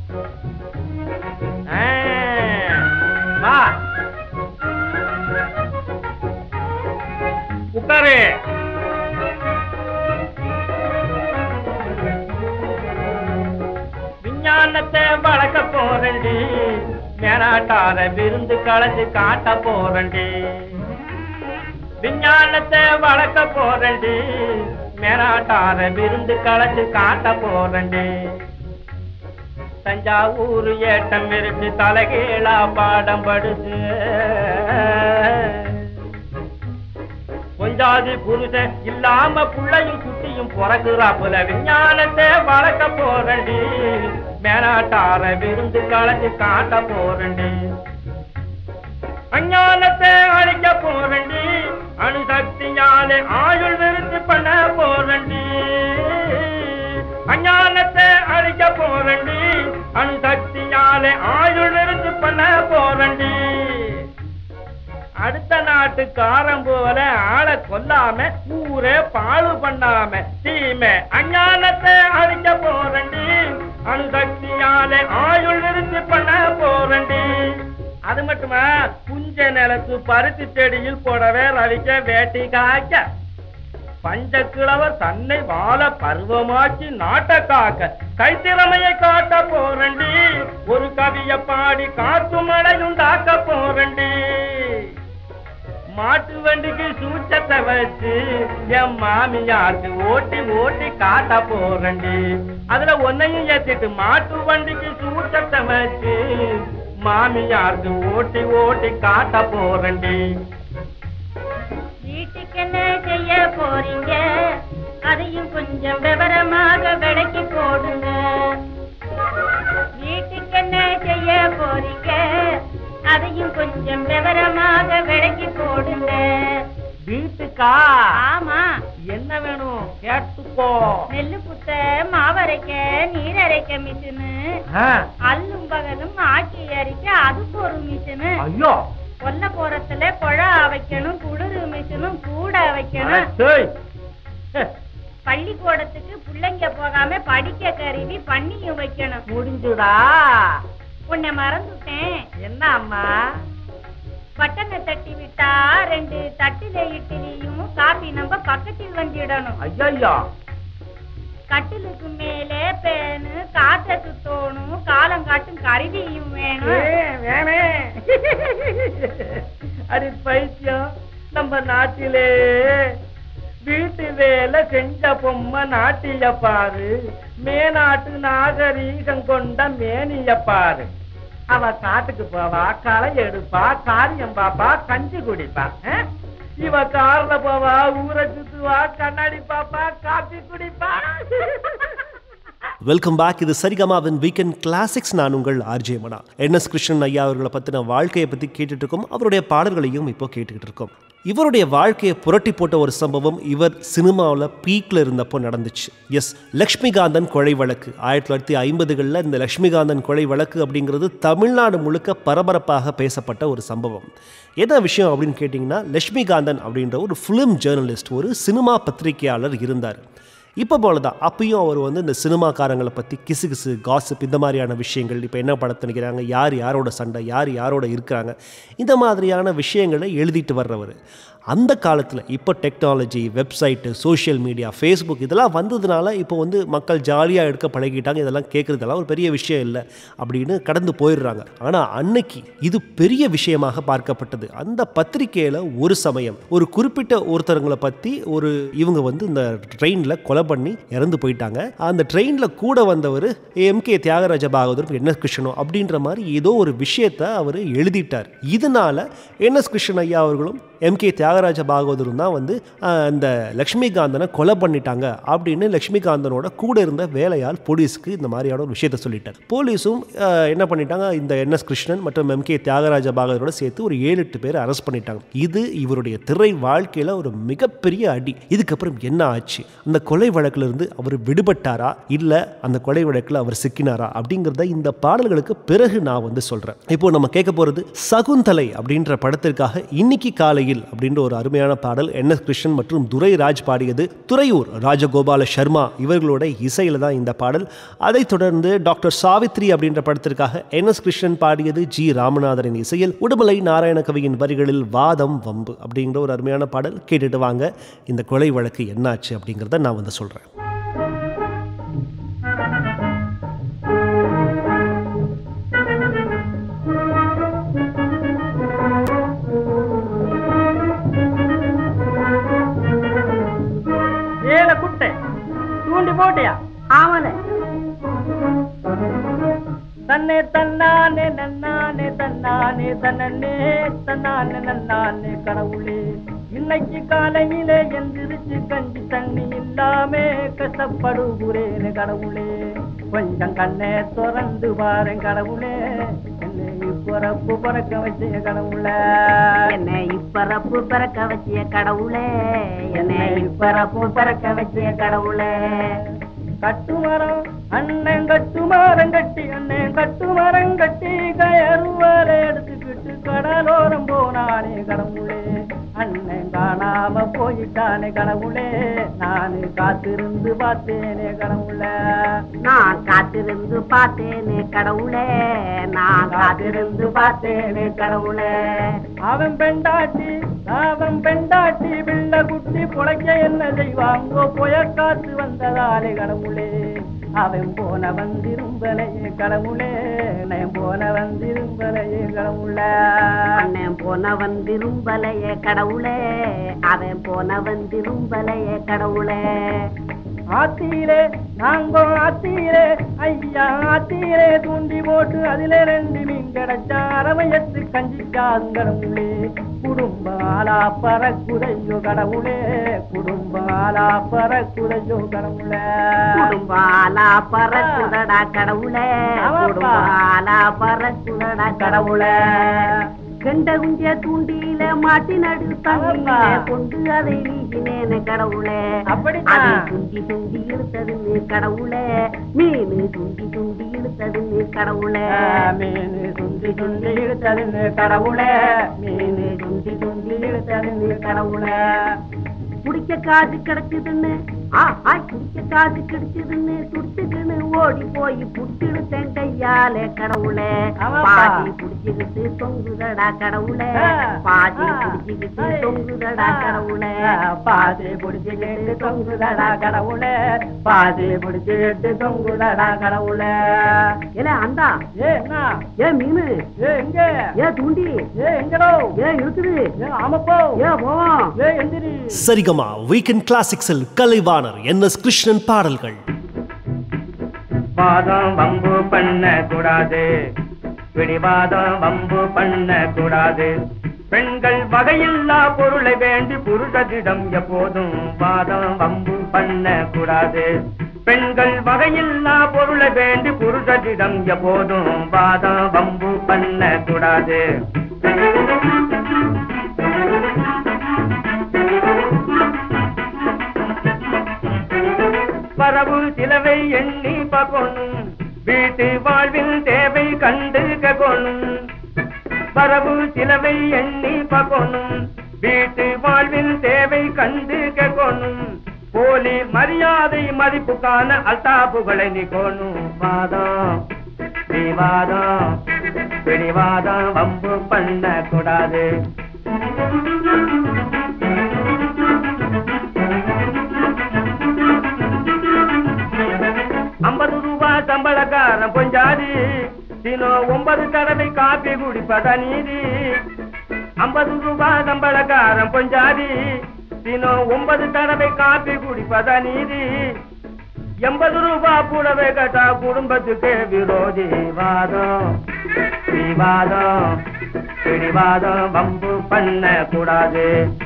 உட்காரு விஞ்ஞானத்தை வளர்க்க போறண்டி மேலாட்டார விருந்து கலந்து காட்ட போறண்டி விஞ்ஞானத்தை வளர்க்க போறண்டி மேலாட்டார விருந்து கலந்து காட்ட போறண்டி தஞ்சாவூர் ஏட்டம் விரிச்சு தலைகீழா பாடம் படுது கொஞ்ச பஞ்சாதி புருஷன் இல்லாம புள்ளையும் குட்டியும் பிறகுறாப்புல விஞ்ஞானத்தை வளர்க்க போறண்டி மேனாட்டார விருந்து கலந்து காட்ட போறண்டி அஞ்ஞானத்தை அழிக்க போறண்டி அணுசக்தியாலே ஆயுள் விருத்தி பண்ண போறண்டி அஞ்ஞானத்தை அழிக்க போறண்டி அணுசக்தியாலே ஆயுள் விருத்தி பண்ண போறண்டி அடுத்த நாட்டுக்காரன் போல ஆளை கொல்லாம ஊரே பாழு பண்ணாம தீமை அஞ்ஞானத்தை அழிக்க போறண்டி அணுசக்தியாலே ஆயுள் விருத்தி பண்ண போறண்டி அது மட்டுமா புஞ்ச நிலத்து பருத்தி செடியில் போடவே ரவிக்க வேட்டி காய்க்க பஞ்சக்கிழவர் தன்னை வாழ பருவமாக்கி நாட்ட காக்க கைத்திறமையை காட்ட போறண்டி ஒரு கவிய பாடி காத்து மழையுண்டாக்க போறண்டி மாட்டு வண்டிக்கு சூச்சத்தை வச்சு என் மாமியாருக்கு ஓட்டி ஓட்டி காட்ட போறண்டி அதுல ஒன்னையும் ஏத்திட்டு மாட்டு வண்டிக்கு சூச்சத்தை வச்சு மாமியாருக்கு ஓட்டி ஓட்டி காட்ட போறண்டி வீட்டுக்கு என்ன செய்ய போறீங்க அதையும் கொஞ்சம் விவரமாக விளக்கி போடுங்க வீட்டுக்கு என்ன செய்ய போறீங்க அதையும் கொஞ்சம் விவரமாக விளக்கி போடுங்க வீட்டுக்கா ஆமா என்ன வேணும் கேட்டுக்கோ நெல்லு புத்த மாவரைக்க நீர் அரைக்க மிஷினு ஆ, அல்லும் பகலும் ஆக்கி அரிக்க அதுக்கு ஒரு மிஷினு ஐயோ கொல்ல போறத்துல குழா வைக்கணும் குளிர் மிஷினும் கூட வைக்கணும் அடச்சேய். ஹே, பள்ளிக்கூடத்துக்கு பிள்ளைங்க போகாம படிக்க கருவி பண்ணியும் வைக்கணும் முடிஞ்சுடா உன்னை மறந்துட்டேன் என்ன அம்மா பட்டனை தட்டி விட்டா ரெண்டு தட்டுல இட்லியும் காபி நம்ம பக்கத்தில் வந்துடணும் ஐயோ கட்டிலுக்கு மேலே பேனு காத்த சுத்தோணும் காலம் காட்டும் கருவியும் வேணும் வேணே அடி பைத்தியம் நம்ம நாட்டிலே வீட்டு வேலை செஞ்ச பொம்மை நாட்டிய பாரு மேநாட்டு நாகரீகம் கொண்ட மேனிய பாரு அவ காட்டுக்கு போவா களை எடுப்பா காரியம் பாப்பா கஞ்சி குடிப்பா ஆ? இவ கார்ல போவா ஊரை சுத்துவா கண்ணாடி பாப்பா காப்பி குடிப்பா வெல்கம் பேக் இது சரிகமாவின் வீக்கெண்ட் கிளாசிக்ஸ் நான் உங்கள் RJ Mana N S Krishnan ஐயா அவர்களை பற்றின வாழ்க்கையை பற்றி கேட்டுட்டு இருக்கோம் அவருடைய பாடல்களையும் இப்போ கேட்டுக்கிட்டு இருக்கோம் இவருடைய வாழ்க்கையை புரட்டி போட்ட ஒரு சம்பவம் இவர் சினிமாவில் பீக்கில் இருந்தப்போ நடந்துச்சு எஸ் லக்ஷ்மிகாந்தன் கொலை வழக்கு ஆயிரத்தி தொள்ளாயிரத்தி ஐம்பதுகளில் இந்த லக்ஷ்மிகாந்தன் கொலை வழக்கு அப்படிங்கிறது தமிழ்நாடு முழுக்க பரபரப்பாக பேசப்பட்ட ஒரு சம்பவம் என்ன விஷயம் அப்படின்னு கேட்டிங்கன்னா லக்ஷ்மிகாந்தன் அப்படின்ற ஒரு ஃபிலிம் ஜேர்னலிஸ்ட் ஒரு சினிமா பத்திரிகையாளர் இருந்தார் இப்போ போல தான் அப்பயும் அவர் வந்து இந்த சினிமாக்காரங்களை பற்றி கிசு கிசு காசிப் இந்த மாதிரியான விஷயங்கள் இப்போ என்ன படத்தை நினைக்கிறாங்க யார் யாரோட சண்டை யார் யாரோட இருக்கிறாங்க இந்த மாதிரியான விஷயங்களை எழுதிட்டு வர்றவர் அந்த காலத்தில் இப்போ technology website social media Facebook இதெல்லாம் வந்ததுனால இப்போ வந்து மக்கள் ஜாலியாக எடுக்க பழகிட்டாங்க இதெல்லாம் கேட்குறதெல்லாம் ஒரு பெரிய விஷயம் இல்லை அப்படின்னு கடந்து போயிடுறாங்க ஆனால் அன்னைக்கு இது பெரிய விஷயமாக பார்க்கப்பட்டது அந்த பத்திரிக்கையில் ஒரு சமயம் ஒரு குறிப்பிட்ட ஒருத்தருங்களை பற்றி ஒரு இவங்க வந்து இந்த ட்ரெயினில் கொலை பண்ணி இறந்து போயிட்டாங்க அந்த ட்ரெயினில் கூட வந்தவர் M K Thyagaraja Bhagavathar N S கிருஷ்ணனும் அப்படின்ற மாதிரி ஏதோ ஒரு விஷயத்தை அவர் எழுதிட்டார் இதனால என் எஸ் கிருஷ்ணன் ஐயா அவர்களும் எம் கே தியாகராஜ பாகவதரும் தான் வந்து ஆஹ், இந்த லக்ஷ்மிகாந்தனை கொலை பண்ணிட்டாங்க அப்படின்னு லக்ஷ்மிகாந்தனோட கூட இருந்த வேலையால் போலீஸ்க்கு இந்த மாதிரியான ஒரு விஷயத்த சொல்லிட்டார் போலீஸும் ஆஹ், என்ன பண்ணிட்டாங்க இந்த என் எஸ் கிருஷ்ணன் மற்றும் எம் கே தியாகராஜ பாகவதரோட சேர்த்து ஒரு ஏழு எட்டு பேர் அரெஸ்ட் பண்ணிட்டாங்க இது இவருடைய திரை வாழ்க்கையில் ஒரு மிகப்பெரிய அடி இதுக்கப்புறம் என்ன ஆச்சு அந்த கொலை வழக்குல இருந்து அவர் விடுபட்டாரா இல்லை அந்த கொலை வழக்கில் அவர் சிக்கினாரா அப்படிங்கிறத இந்த பாடல்களுக்கு பிறகு நான் வந்து சொல்கிறேன் இப்போ நம்ம கேட்க போகிறது சகுந்தலை அப்படின்ற படத்திற்காக இன்னைக்கு காலையில் அப்படின்ற ஒரு அருமையான பாடல் என் எஸ் கிருஷ்ணன் மற்றும் துரை ராஜ் பாடியது துறையூர் ராஜகோபால சர்மா இவர்களோட இசையில் தான் இந்த பாடல் அதைத் தொடர்ந்து டாக்டர் சாவித்ரி அப்படின்ற படத்திற்காக என் எஸ் கிருஷ்ணன் பாடியது ஜி ராமநாதரின் இசையில் உடுமலை நாராயண கவியின் வரிகளில் வாதம் வம்பு அப்படிங்கிற ஒரு அருமையான பாடல் கேட்டுட்டு வாங்க இந்த கொலை வழக்கு என்னாச்சு அப்படிங்கிறத நான் வந்து சொல்கிறேன் ஏல குட்டை தூண்டி போட்டியா ஆமாண்ணே தன்னே தன்னானே நன்னானே தன்னானே தன்னே தன்னானே நன்னானே கடவுளே இன்ன அன்னைக்கு காலையிலே எந்திரிச்சு கஞ்சி தண்ணி இல்லாம கஷ்டப்படுகிறேன் கடவுளே கொஞ்சம் கண்ணே திறந்து பாருங்க கடவுளே என்னை பிறப்பு பிறக்க வச்ச கடவுளே என்னை இப்பறப்பு பிறக்க வச்சிய கடவுளே என்னை இப்பறப்பு பிறக்க வச்சிய கடவுளே கட்டுமரம் அண்ணன் கட்டுமரம் கட்டி அண்ணன் கட்டுமரம் கட்டி கயறுவாரை எடுத்துக்கிட்டு கடலோரம் போனானே கடவுளே அண்ணன் காணாம போயிட்டானே கடவுளே நானு காத்திருந்து பார்த்தேனே கடவுளே நான் காத்திருந்து பார்த்தேனே கடவுளே நான் காத்திருந்து பார்த்தேனே கடவுளே அவன் பெண்டாட்டி அவன் பெண்டாட்டி பிள்ளை குட்டி புழைக்க என்ன செய்வாங்கோ புய காத்து வந்ததாலே கடவுளே அவன் போன வந்திரும்பலையே கடவுளே நான் போன வந்திரும்பலையே கடவுளே அண்ணன் போனவன் விரும்பலையே கடவுளே அவன் போனவன் விரும்பலையே கடவுளே ஆத்தீரே நாங்கோ ஆத்தீரே ஐயா ஆத்தீரே தூண்டி போட்டு அதுல ரெண்டு மீன் கிடைச்சா அரவையத்து கஞ்சிக்காங்கடவுளே குடும்ப ஆளா பறக்குதையோ கடவுளே குடும்ப ஆளா பறக்குதையோ கடவுளே குடும்பாலா பறக்குதடா கடவுளே ஆமாப்பா. குடும்பாலா பறக்குதடா கடவுளே கெண்ட குஞ்சிய தூண்டியில மாட்டி நடு தண்ணியில ஆமாப்பா. கொண்டு அதை நீக்கினேனே கடவுளே அப்படித்தான். அதை துண்டி துண்டி இழுத்ததுன்னு கடவுளே மீன் துண்டி துண்டி இழுத்ததுன்னு கடவுளே மீன் சுண்டி சுண்டி இழுத்ததுன்னு கடவுளே மீன் சுண்டி சுண்டி இழுத்ததுன்னு கடவுளே குடிக்க காசு கிடைச்சதுன்னு ஆ ஆய் குடிக்க காசு கிடைச்சதுன்னு துடிச்சுக்கின்னு ஓடி போய் புடிச்சிடுத்தேன் கையாலே கடவுளே ஆமாப்பா. பாதி புடிச்சுக்கிட்டு தொங்குதடா கடவுளே ஆ, பாதி ஆ. புடிச்சுக்கிட்டு ஏய். தொங்குதடா கடவுளே பாதி புடிச்சுக்கிட்டு தொங்குதடா கடவுளே பாதி புடிச்சுக்கிட்டு தொங்குதடா கடவுளே ஏல அந்தா ஏ என்ன ஏ மீனு ஏ எங்க ஏ தூண்டி ஏ எங்கடோ ஏ இருக்குது ஏ ஆமப்போ ஏ போவோம் ஏ எந்திரி சரிகமா வீக்கெண்ட் கிளாசிக்ஸில் கலைவாணர் என் எஸ் கிருஷ்ணன் பாடல்கள் வாதம் வம்பு பண்ண கூடாது பிடிவாதம் வம்பு பண்ண கூடாது பெண்கள் வகையில்லா பொருளை வேண்டி புருஷத்திடம் எப்போதும் வாதம் வம்பு பண்ண கூடாது பெண்கள் வகையில்லா பொருளை வேண்டி புருஷத்திடம் எப்போதும் வாதம் வம்பு பண்ண கூடாது வரவு சிலவை எண்ணி பார்க்கணும் வீட்டு வாழ்வில் தேவை கண்டு ககொணும் வரவு சிலவை எண்ணி பார்க்கணும் வீட்டு வாழ்வில் தேவை கண்டு ககொணும் போலி மரியாதை மதிப்புக்கான அல்தாப்புகளை நிக்கோணும் வாதம் விவாதம் பிடிவாதம் வம்பு பண்ண கூடாது ஐம்பது ரூபாய் சம்பளக்காரன் பொஞ்சாதி தினோ ஒன்பது தடவை காப்பி குடிப்பத நீதி ஐம்பது ரூபாய் சம்பளக்காரன் பொஞ்சாதி தினோ ஒன்பது தடவை காப்பி குடிப்பத நீதி எண்பது ரூபாய் கூடவே கட்டா குடும்பத்துக்கு விரோதி வாதம் விவாதம் பிடிவாதம் வம்பு பண்ண கூடாது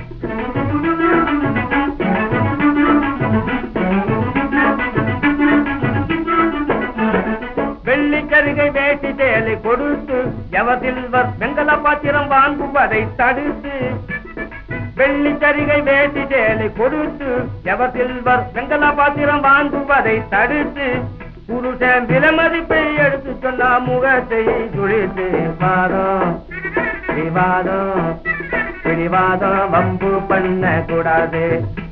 வெள்ளிக்கருகை வேட்டி சேலை கொடுத்து எவசில்வர் வெங்கல பாத்திரம் வாங்குவதை தடுத்து வெள்ளிக்கருகை வேட்டி சேலை கொடுத்து எவசில்வர் வெங்கல பாத்திரம் வாங்குவதை தடுத்து புருஷன் விலமதிப்பை எடுத்து சொன்னா முகத்தை துளித்து வாதம் விவாதம் பிடிவாதம் வம்பு பண்ண கூடாது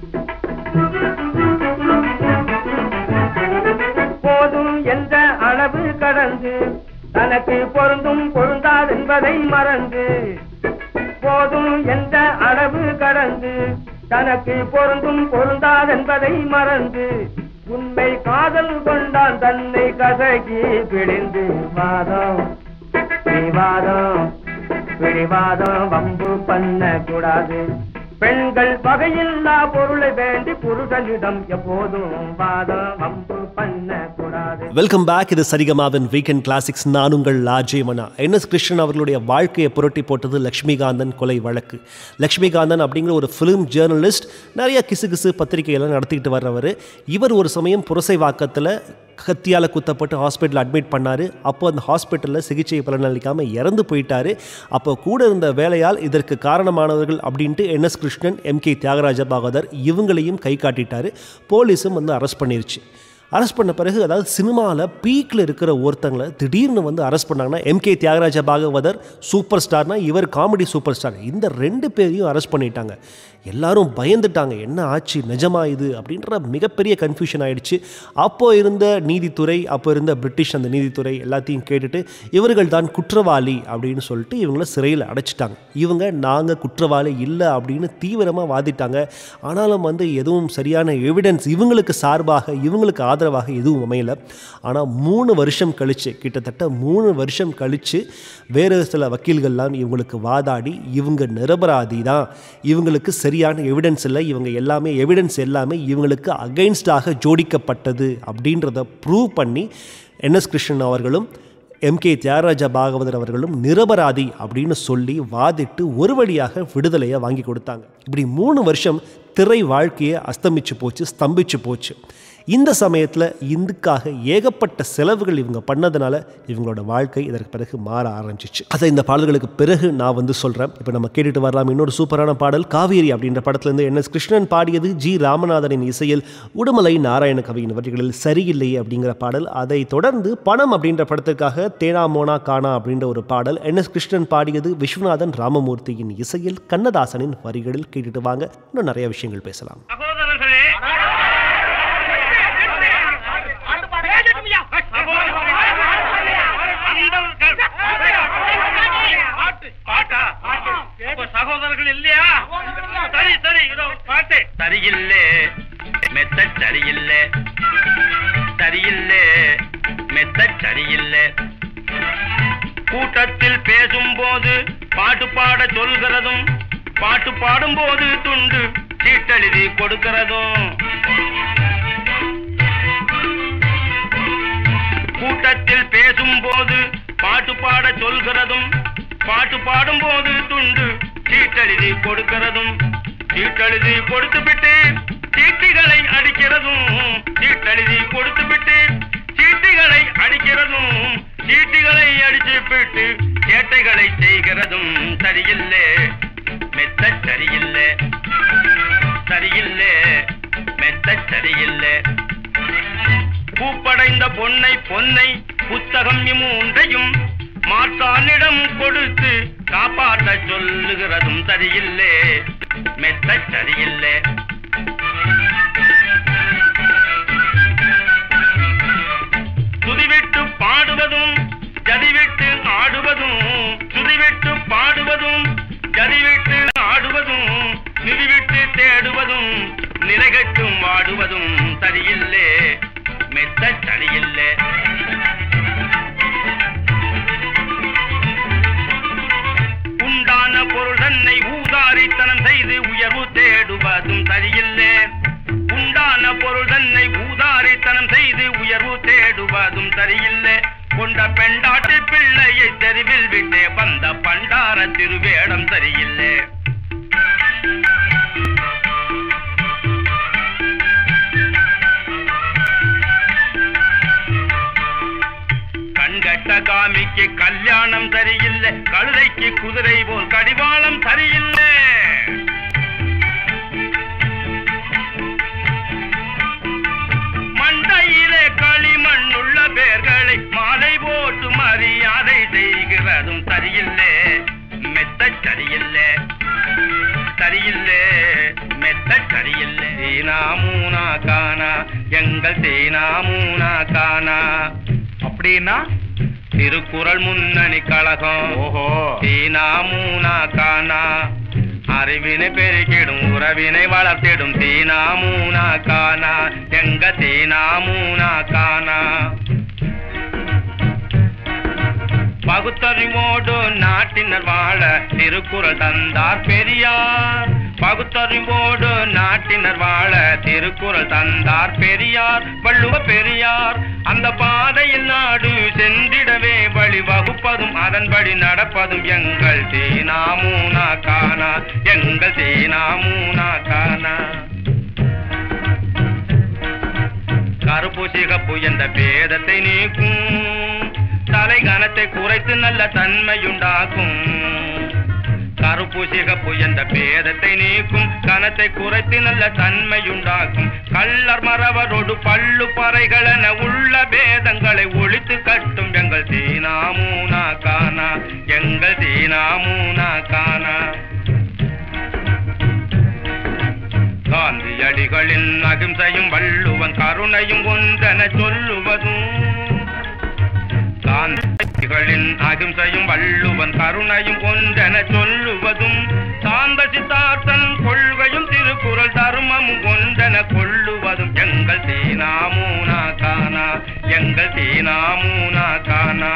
போதும் என்ற அளவு கடந்து தனக்கு பொருந்தும் பொருந்தாதென்பதை மறந்து போதும் என்ற அளவு கடந்து தனக்கு பொருந்தும் பொருந்தாதென்பதை மறந்து உண்மை காதல் கொண்டான் தன்னை கசகி பிடிந்து வாதம் விவாதம் பிடிவாதம் வம்பு பண்ண கூடாது பெண்கள் வகையில்லா பொருளை வேண்டி புருஷனிடம் எப்போதும் வாதம் வம்பு பண்ண கூடாது வெல்கம் பேக் இது சரிகமாவின் வீக்கெண்ட் கிளாசிக்ஸ் நான் உங்கள் லாஜே மனா என் எஸ் கிருஷ்ணன் அவர்களுடைய வாழ்க்கையை புரட்டி போட்டது லக்ஷ்மிகாந்தன் கொலை வழக்கு லக்ஷ்மிகாந்தன் அப்படிங்கிற ஒரு ஃபிலிம் ஜேர்னலிஸ்ட் நிறைய கிசு கிசு பத்திரிகையெல்லாம் நடத்திக்கிட்டு வர்றவர் இவர் ஒரு சமயம் புரசைவாக்கத்தில் கத்தியால் குத்தப்பட்டு ஹாஸ்பிட்டல் அட்மிட் பண்ணார் அப்போ அந்த ஹாஸ்பிட்டலில் சிகிச்சை பலனளிக்காமல் இறந்து போயிட்டாரு அப்போ கூட இருந்த வேலையால் இதற்கு காரணமானவர்கள் அப்படின்ட்டு N S Krishnan M K Thyagaraja Bhagavathar இவங்களையும் கை காட்டிட்டாரு போலீஸும் வந்து அரெஸ்ட் பண்ணிருச்சு அரெஸ்ட் பண்ண பிறகு அதாவது சினிமாவில் பீக்கில் இருக்கிற ஒருத்தங்களை திடீர்னு வந்து அரெஸ்ட் பண்ணாங்கன்னா எம்கே தியாகராஜ பாகவதர் சூப்பர் ஸ்டார்னா இவர் காமெடி சூப்பர் ஸ்டார் இந்த ரெண்டு பேரையும் அரெஸ்ட் பண்ணிட்டாங்க எல்லாரும் பயந்துட்டாங்க என்ன ஆச்சு நிஜமா இது அப்படின்ற மிகப்பெரிய கன்ஃபியூஷன் ஆயிடுச்சு அப்போ இருந்த நீதித்துறை அப்போ இருந்த பிரிட்டிஷ் அந்த நீதித்துறை எல்லாத்தையும் கேட்டுட்டு இவர்கள் தான் குற்றவாளி அப்படின்னு சொல்லிட்டு இவங்கள சிறையில் அடைச்சிட்டாங்க இவங்க நாங்கள் குற்றவாளி இல்லை அப்படின்னு தீவிரமாக வாதிட்டாங்க ஆனாலும் வந்து எதுவும் சரியான எவிடன்ஸ் இவங்களுக்கு சார்பாக இவங்களுக்கு ஆதரவாக எதுவும் அமையல ஆனால் மூணு வருஷம் கழிச்சு கிட்டத்தட்ட மூணு வருஷம் கழிச்சு வேறு சில வக்கீல்கள்லாம் இவங்களுக்கு வாதாடி இவங்க நிரபராதி தான் இவங்களுக்கு சரியான எவிடன்ஸ் இல்லை இவங்க எல்லாமே எவிடன்ஸ் எல்லாமே இவங்களுக்கு அகைன்ஸ்டாக ஜோடிக்கப்பட்டது அப்படின்றத ப்ரூவ் பண்ணி என்எஸ் கிருஷ்ணன் அவர்களும் எம்கே தியாகராஜா பாகவதர் அவர்களும் நிரபராதி அப்படின்னு சொல்லி வாதிட்டு ஒரு வழியாக விடுதலையை வாங்கி கொடுத்தாங்க இப்படி மூணு வருஷம் திரை வாழ்க்கையை அஸ்தமிச்சு போச்சு ஸ்தம்பிச்சு போச்சு இந்த சமயத்தில் இதுக்காக ஏகப்பட்ட செலவுகள் இவங்க பண்ணதுனால இவங்களோட வாழ்க்கை இதற்கு பிறகு மாற ஆரம்பிச்சிச்சு அதை இந்த பாடல்களுக்கு பிறகு நான் வந்து சொல்கிறேன் இப்போ நம்ம கேட்டுட்டு வரலாம் இன்னொரு சூப்பரான பாடல் காவேரி அப்படின்ற படத்துலேருந்து என் எஸ் கிருஷ்ணன் பாடியது ஜி ராமநாதனின் இசையில் உடுமலை நாராயண கவியின் வரிகளில் சரியில்லை அப்படிங்கிற பாடல் அதை தொடர்ந்து பணம் அப்படின்ற படத்திற்காக தேனா மோனா கானா அப்படின்ற ஒரு பாடல் என் எஸ் கிருஷ்ணன் பாடியது விஸ்வநாதன் ராமமூர்த்தியின் இசையில் கண்ணதாசனின் வரிகளில் கேட்டுட்டு வாங்க இன்னும் நிறைய விஷயங்கள் பேசலாம் சகோதரர்களே பாட்டா அப்ப சகோதரர்கள் இல்லையா சரி சரி இதோ பாட்டு சரியில்லே மெத்த சரியில்லே சரியில்லே மெத்த சரியில்லே கூட்டத்தில் பேசும்போது பாட்டு பாட சொல்கிறதும் பாட்டு பாடும்போது துண்டு சீட்டெழுதி கொடுக்கிறதும் கூட்டத்தில் பேசும்போது பாட்டு பாட சொல்கிறதும் பாட்டு பாடும்போது துண்டு சீட்டெழுதி கொடுக்கிறதும் சீட்டெழுதி கொடுத்து விட்டு சீட்டிகளை அடிக்கிறதும் சீட்டெழுதி கொடுத்து விட்டு சீட்டிகளை அடிக்கிறதும் சீட்டிகளை அடிச்சு விட்டு சேட்டைகளை செய்கிறதும் சரியில்லை மெத்த சரியில்லை சரியில்லை மெத்த சரியில்லை பூப்படைந்த பொன்னை பொன்னை புத்தகம் மூன்றையும் மாற்றானிடம் கொடுத்து காப்பாற்ற சொல்லுகிறதும் சரியில்லை மெத்த சரியில்லை துதிவிட்டு பாடுவதும் ஜதிவிட்டு ஆடுவதும் துதிவிட்டு பாடுவதும் ஜதிவிட்டு ஆடுவதும் நிதிவிட்டு தேடுவதும் நிலைகட்டும் வாடுவதும் சரியில்லை மெத்த சரியில்லை உண்டான பொருள் தன்னை ஊதாரித்தனம் செய்து உயர்வு தேடுவதும் சரியில்லை உண்டான பொருள் தன்னை ஊதாரித்தனம் செய்து உயர்வு தேடுவதும் சரியில்லை கொண்ட பெண்டாட்டு பிள்ளையை தெருவில் விட்டே வந்த பண்டார திருவேடம் சரியில்லை கண்கட்ட காமிக்கு கல்யாணம் சரியில்லை கழுதைக்கு குதிரை போல் கடிவாளம் சரியில்லை மண்டையிலே களிமண்ணுள்ள பேர்களை மாலை போட்டு மரியாதை செய்கிறதும் சரியில்லை மெத்த சரியில்லை சரியில்லை மெத்த சரியில்லை தீனா மூனா காணா எங்கள் தீனா மூனா காணா அப்படின்னா திருக்குறள் முன்னணி கழகம் ஓஹோ தீனா மூனா காணா அறிவினை பெருக்கிடும் உறவினை வளர்த்திடும் தீனா மூனா காணா எங்க தீனா மூனா காணா பகுத்தறிவோடு நாட்டினர் வாழ திருக்குறள் தந்தார் பெரியார் பகுத்தறிவோடு நாட்டினர் வாழ திருக்குறள் தந்தார் பெரியார் வள்ளுவ பெரியார் அந்த பாதையில் நாடு சென்றிடவே வழி வகுப்பதும் அதன்படி நடப்பதும் எங்கள் தீனாமூனா காணா எங்கள் தீனாமூனா காணா கருப்பு சிகப்பு என்ற பேதத்தை நீக்கும் தலை கனத்தை குறைத்து நல்ல தன்மையுண்டாக்கும் கருப்பு சிகப்பு என்ற பேதத்தை நீக்கும் கனத்தை குறைத்து நல்ல தன்மையுண்டாக்கும் கள்ளர் மறவரோடு பள்ளு பறைகளென உள்ள பேதங்களை ஒழித்து கட்டும் எங்கள் தீனாமூனா காணா எங்கள் தீனாமூனா காணா காந்தியடிகளின் அகிம்சையும் வள்ளுவன் கருணையும் ஒன்றென சொல்லுவதும் காந்தியடிகளின் அகிம்சையும் வள்ளுவன் கருணையும் ஒன்றென சொல்லுவதும் சாந்த சித்தார்த்தன் கொள்கையும் திருக்குறள் தர்மமும் ஒன்றென கொள்ளுவதும் எங்கள் தீனாமூனா காணா எங்கள் தீனாமூனா காணா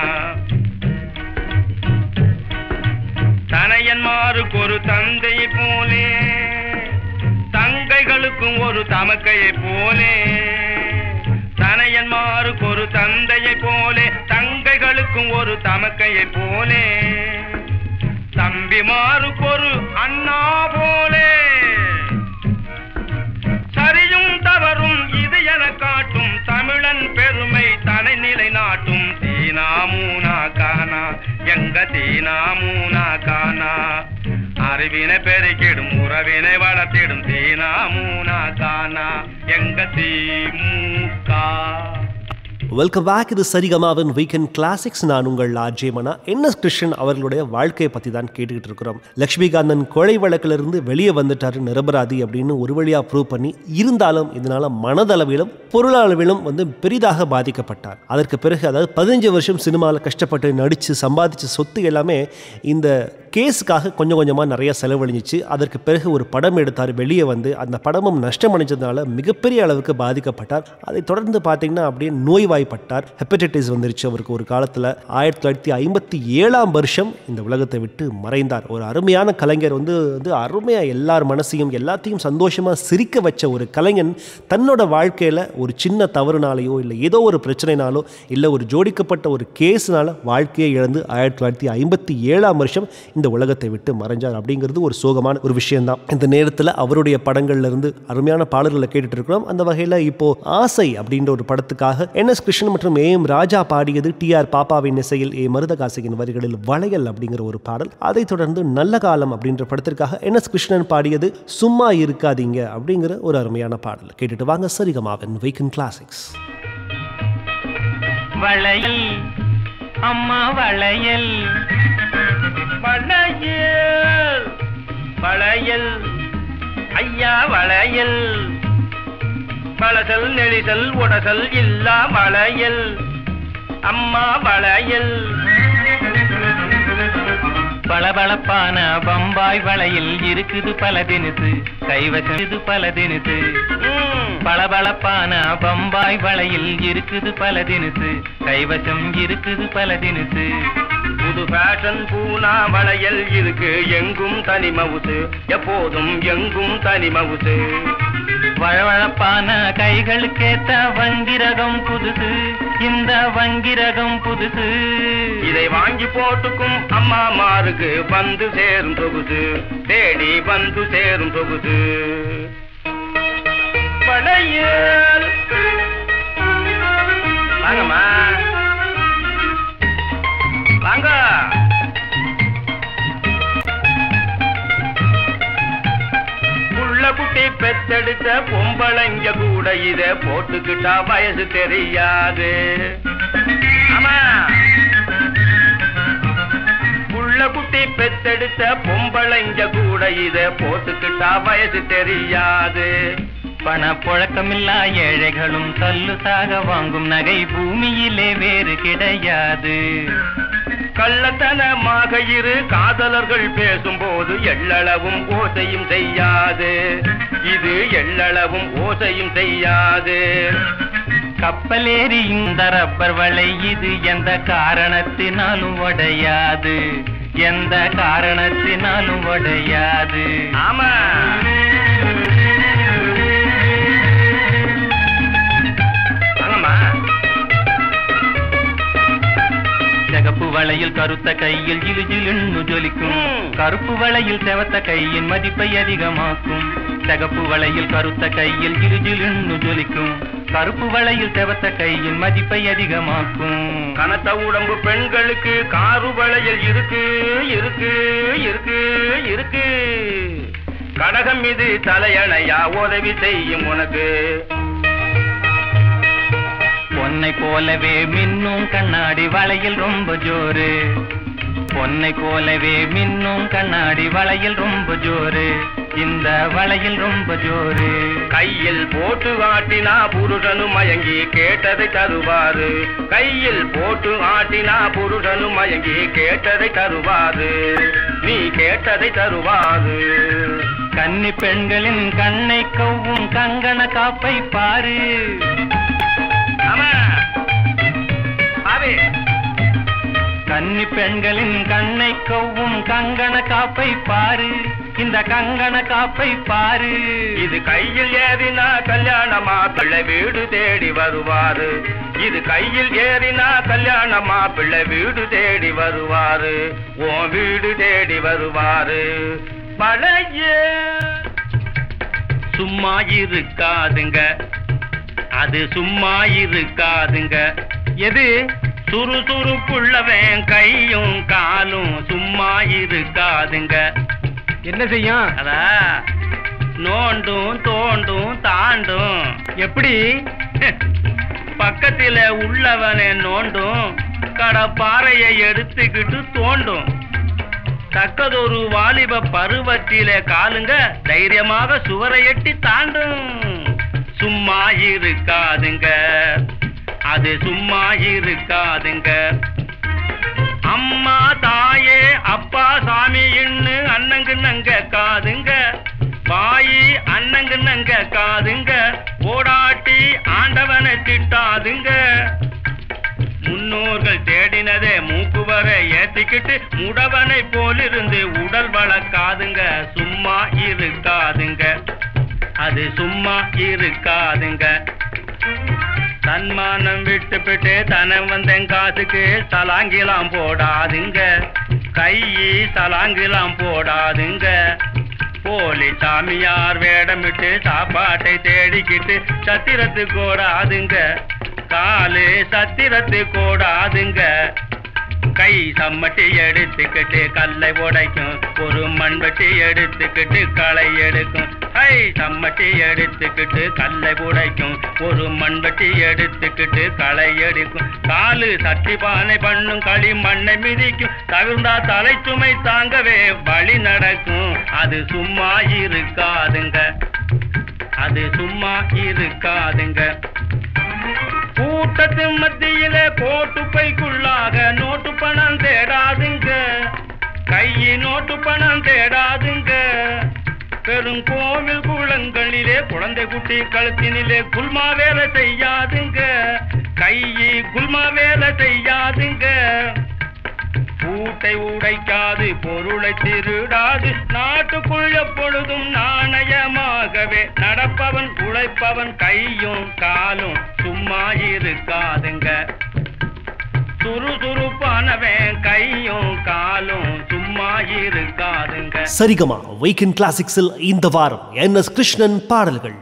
தனையன்மாருக்கு ஒரு தந்தையை போலே தங்கைகளுக்கும் ஒரு தமக்கையை போலே தனையன்மாருக்கு ஒரு தந்தையை போலே தங்கைகளுக்கும் ஒரு தமக்கையை போலே தம்பிமாருக்கு ஒரு அண்ணா போலே சரியும் தவறும் இது என காட்டும் தமிழன் பெருமை தனை நிலை நாட்டும் தீனாமூனா காணா எங்க தீனாமூனா காணா அறிவினை பெருக்கிடும் உறவினை வளர்த்திடும் தீனாமூனா காணா எங்க தீமுகா வெல்கம் பேக் இது சரிகமாவின் வீக்கெண்ட் கிளாசிக்ஸ் நான் உங்கள் RJ Mana N S Krishnan அவர்களுடைய வாழ்க்கையை பற்றி தான் கேட்டுக்கிட்டு இருக்கிறோம் லக்ஷ்மிகாந்தன் கொலை வழக்கிலிருந்து வெளியே வந்துட்டாரு நிரபராதி அப்படின்னு ஒரு வழியாக ப்ரூவ் பண்ணி இருந்தாலும் இதனால் மனதளவிலும் பொருளளவிலும் வந்து பெரிதாக பாதிக்கப்பட்டார் அதற்கு பிறகு அதாவது பதினஞ்சு வருஷம் சினிமாவில் கஷ்டப்பட்டு நடித்து சம்பாதிச்ச சொத்து எல்லாமே இந்த கேஸுக்காக கொஞ்சம் கொஞ்சமாக நிறைய செலவழிஞ்சிச்சு அதற்கு பிறகு ஒரு படம் எடுத்தார் வெளியே வந்து அந்த படமும் நஷ்டம் அடைஞ்சதுனால மிகப்பெரிய அளவுக்கு பாதிக்கப்பட்டார் அதை தொடர்ந்து பார்த்தீங்கன்னா அப்படியே நோய்வாய்ப்பட்டார் ஹெப்படைட்டிஸ் வந்துருச்சு அவருக்கு ஒரு காலத்தில் ஆயிரத்தி தொள்ளாயிரத்தி ஐம்பத்தி ஏழாம் வருஷம் இந்த உலகத்தை விட்டு மறைந்தார் ஒரு அருமையான கலைஞர் வந்து வந்து அருமையாக எல்லார் மனசையும் எல்லாத்தையும் சந்தோஷமாக சிரிக்க வச்ச ஒரு கலைஞன் தன்னோட வாழ்க்கையில் ஒரு சின்ன தவறுனாலேயோ இல்லை ஏதோ ஒரு பிரச்சனைனாலோ இல்லை ஒரு ஜோடிக்கப்பட்ட ஒரு கேஸ்னால வாழ்க்கையை இழந்து ஆயிரத்தி தொள்ளாயிரத்தி ஐம்பத்தி ஏழாம் வருஷம் இந்த உலகத்தை விட்டு மறைஞ்சார் அப்படிங்கிறது ஒரு சோகமான ஒரு விஷயம்தான் இந்த நேரத்தில் அவருடைய படங்கள்ல இருந்து அருமையான பாடல்களை கேட்டுட்டு இருக்கிறோம் அந்த வகையில் இப்போ ஆசை அப்படின்ற ஒரு படத்துக்காக என் எஸ் கிருஷ்ணன் மற்றும் ஏ எம் ராஜா பாடியது டி ஆர் பாப்பாவின் இசையில் ஏ மருதகாசியின் வரிகளில் வளையல் அப்படிங்கிற ஒரு பாடல் அதைத் தொடர்ந்து நல்ல காலம் அப்படின்ற படத்திற்காக என் எஸ் கிருஷ்ணன் பாடியது சும்மா இருக்காதீங்க அப்படிங்கிற ஒரு அருமையான பாடல் கேட்டுட்டு வாங்க சரிகமாவின் வீக்கெண்ட் கிளாசிக்ஸ் வளையல் அம்மா வளையல் வளையல் வளையல் ஐயா வளையல் வளசல் நெளிசல் உடசல் இல்லா வளையல் அம்மா வளையல் பளபளப்பான பம்பாய் வளையல் இருக்குது பல தினுசு கைவசம் இது பல தினுசு பளபளப்பான பம்பாய் வளையல் இருக்குது பல தினுசு கைவசம் இருக்குது பல தினுசு புது ஃபேஷன் பூனா வளையல் இருக்கு எங்கும் தனி மவுசு எப்போதும் எங்கும் தனி மவுசு வழவழப்பான கைகளுக்கேத்த வங்கிரகம் புதுசு இந்த வங்கிரகம் புதுசு இதை வாங்கி போட்டுக்கும் அம்மா மாருக்கு வந்து சேரும் தொகுது தேடி வந்து சேரும் தொகுது வளையல் வாங்கம்மா வாங்க புள்ள குட்டி பெத்தெடுத்த பொம்பளைங்க கூட இத போட்டுக்கிட்டா வயசு தெரியாது ஆமா புள்ள குட்டி பெத்தெடுத்த பொம்பளைங்க கூட இத போட்டுக்கிட்டா வயசு தெரியாது பணப்புழக்கமில்லா ஏழைகளும் தல்லுசாக வாங்கும் நகை பூமியிலே வேறு கிடையாது கள்ளத்தனமாக இரு காதலர்கள் பேசும்போது எள்ளளவும் ஓசையும் செய்யாது இது எள்ளளவும் ஓசையும் செய்யாது கப்பலேறி இந்த ரப்பர் வலை இது எந்த காரணத்தினாலும் உடையாது எந்த காரணத்தினாலும் உடையாது ஆமா வாங்கம்மா சிகப்பு வளையில் கருத்த கையில் ஜிலு ஜிலுன்னு ஜொலிக்கும் ம். கருப்பு வளையில் செவத்த கையின் மதிப்பை அதிகமாக்கும் சிகப்பு வளையில் கருத்த கையில் ஜிலு ஜிலுன்னு ஜொலிக்கும் கருப்பு வளையில் செவத்த கையின் மதிப்பை அதிகமாக்கும் கனத்த உடம்பு பெண்களுக்கு காரு வளையல் இருக்கு இருக்கு இருக்கு இருக்கு கடகம் இது தலையணையா உதவி செய்யும் உனக்கு பொன்னை போலவே மின்னும் கண்ணாடி வளையில் ரொம்ப ஜோரு பொன்னை போலவே மின்னும் கண்ணாடி வளையில் ரொம்ப ஜோரு இந்த வளையில் ரொம்ப ஜோரு கையில் போட்டு ஆட்டினா புருஷனும் மயங்கி கேட்டதை தருவாரு கையில் போட்டு ஆட்டினா புருஷனும் மயங்கி கேட்டதை தருவாரு நீ கேட்டதை தருவாரு கன்னி பெண்களின் கண்ணை கவ்வும் கங்கண காப்பை பாரு ஆமா ஆவே கன்னி பெண்களின் கண்ணை கவ்வும் கங்கண காப்பை பாரு இந்த கங்கண காப்பை பாரு இது கையில் ஏறினா கல்யாணமா பிள்ளை வீடு தேடி வருவாரு இது கையில் ஏறினா கல்யாணமா பிள்ளை வீடு தேடி வருவாரு உன் வீடு தேடி வருவாரு பழைய சும்மா இருக்காதுங்க அது சும்மா இருக்காதுங்க எது சுறுசுறுப்புள்ளவன் கையும் காலும் சும்மா இருக்காதுங்க என்ன செய்யும் அதா நோண்டும் தோண்டும் தாண்டும் எப்படி பக்கத்தில உள்ளவனை நோண்டும் கடப்பாறையை எடுத்துக்கிட்டு தோண்டும் தக்கதொரு வாலிப பருவத்தில காலுங்க தைரியமாக சுவரை எட்டி தாண்டும் சும்மா இருக்காதுங்க அது சும்மா இருக்காதுங்க அம்மா தாயே அப்பா சாமின்னு அண்ணங்கு நங்க காதுங்க வாயி அண்ணங்கு நங்க காதுங்க ஓடாட்டி ஆண்டவனை திட்டாதுங்க முன்னோர்கள் தேடினதே மூக்கு வர ஏத்திக்கிட்டு முடவனை போலிருந்து உடல் வளர்க்காதுங்க சும்மா இருக்காதுங்க அது சும்மா இருக்காதுங்க தன்மானம் விட்டு விட்டு தனம் வந்தேன் காசுக்கு தலாங்கிலாம் போடாதுங்க கையி தலாங்கிலாம் போடாதுங்க போலி சாமியார் வேடமிட்டு சாப்பாட்டை தேடிக்கிட்டு சத்திரத்து கோடாதுங்க காலு சத்திரத்து கோடாதுங்க கை சம்மட்டி எடுத்துக்கிட்டு கல்லை உடைக்கும் ஒரு மண்வெட்டி எடுத்துக்கிட்டு களை எடுக்கும் கை சம்மட்டி எடுத்துக்கிட்டு கல்லை உடைக்கும் ஒரு மண்வெட்டி எடுத்துக்கிட்டு களை எடுக்கும் காலு சட்டி பானை பண்ணும் களி மண்ணை மிதிக்கும் தவிர்ந்தா தலை சுமை தாங்கவே வழி நடக்கும் அது சும்மா இருக்காதுங்க அது சும்மா இருக்காதுங்க கூட்டத்து மத்தியில கோட்டு பைக்குள்ளாக நோட்டு பணம் தேடாதுங்க கையி நோட்டு பணம் தேடாதுங்க பெரும் கோவில் குளங்களிலே குழந்தை குட்டி கழுத்தினிலே குல்மா வேலை செய்யாதுங்க கையி குல்மா வேலை செய்யாதுங்க பூட்டை உடைக்காது பொருளை திருடாது நாட்டுக்குள் எப்பொழுதும் நாணயமாகவே நடப்பவன் உழைப்பவன் கையும் காலும் சும்மா இருக்காதுங்க சுறுசுறுப்பானவன் கையும் காலும் சும்மா இருக்காதுங்க சரிகமா வீக்கெண்ட் கிளாசிக்ஸில் இந்த வாரம் என் எஸ் கிருஷ்ணன் பாடல்கள்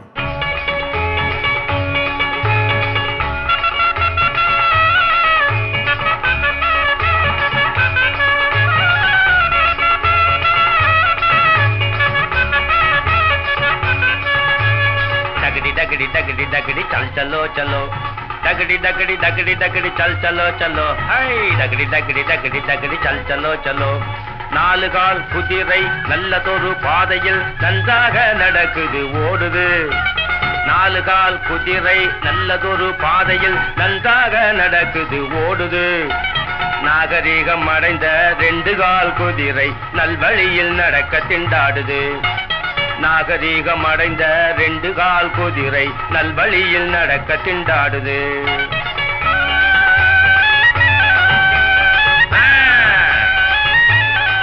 डगड़ी डगड़ी डगड़ी डगड़ी चल चलो चलो डगड़ी डगड़ी डगड़ी डगड़ी चल चलो चलो हाय डगड़ी डगड़ी डगड़ी डगड़ी चल चलो चलो நாலு கால் குதிரை நல்லதொரு பாதையில் நன்றாக நடக்குது ஓடுது நாலு கால் குதிரை நல்லதொரு பாதையில் நன்றாக நடக்குது ஓடுது நாகரீகம் அடைந்த ரெண்டு கால் குதிரை நல்வழியில் நடக்க திண்டாடுது நாகரீகம் அடைந்த ரெண்டு கால் குதிரை நல்வழியில் நடக்க திண்டாடுது ஆ.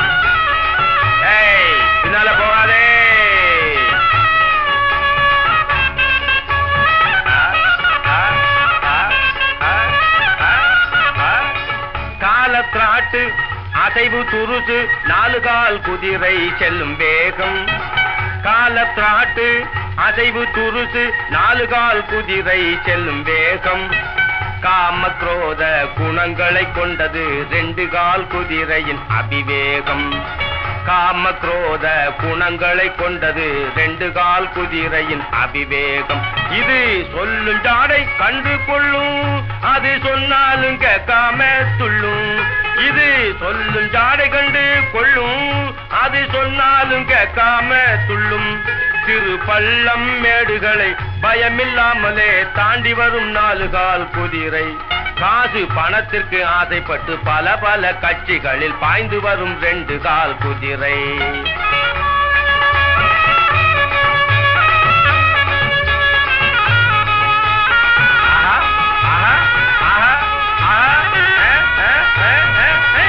அசைவு துருசு நாலு கால் குதிரை செல்லும் வேகம் காலத்திராட்டு அசைவு துருசு நாலு கால் குதிரை செல்லும் வேகம் காம குரோத குணங்களை கொண்டது ரெண்டு கால் குதிரையின் அபிவேகம் காம குரோத குணங்களை கொண்டது ரெண்டு கால் குதிரையின் அபிவேகம் இது சொல்லும் ஜாடை கண்டு கொள்ளும் அது சொன்னாலும் கேட்காம துள்ளும் இது சொல்லும் ஜாடை கண்டு கொள்ளும் அது சொன்னாலும் கேட்காம துள்ளும் சிறு பள்ளம் மேடுகளை பயமில்லாமலே தாண்டி வரும் நாலு கால் குதிரை காசு பணத்திற்கு ஆசைப்பட்டு பல பல கட்சிகளில் பாய்ந்து வரும் ரெண்டு கால் குதிரை ஆஹா, ஆஹா, ஆஹா, ஆஹா, ஆ, ஆ, ஆ, ஆ,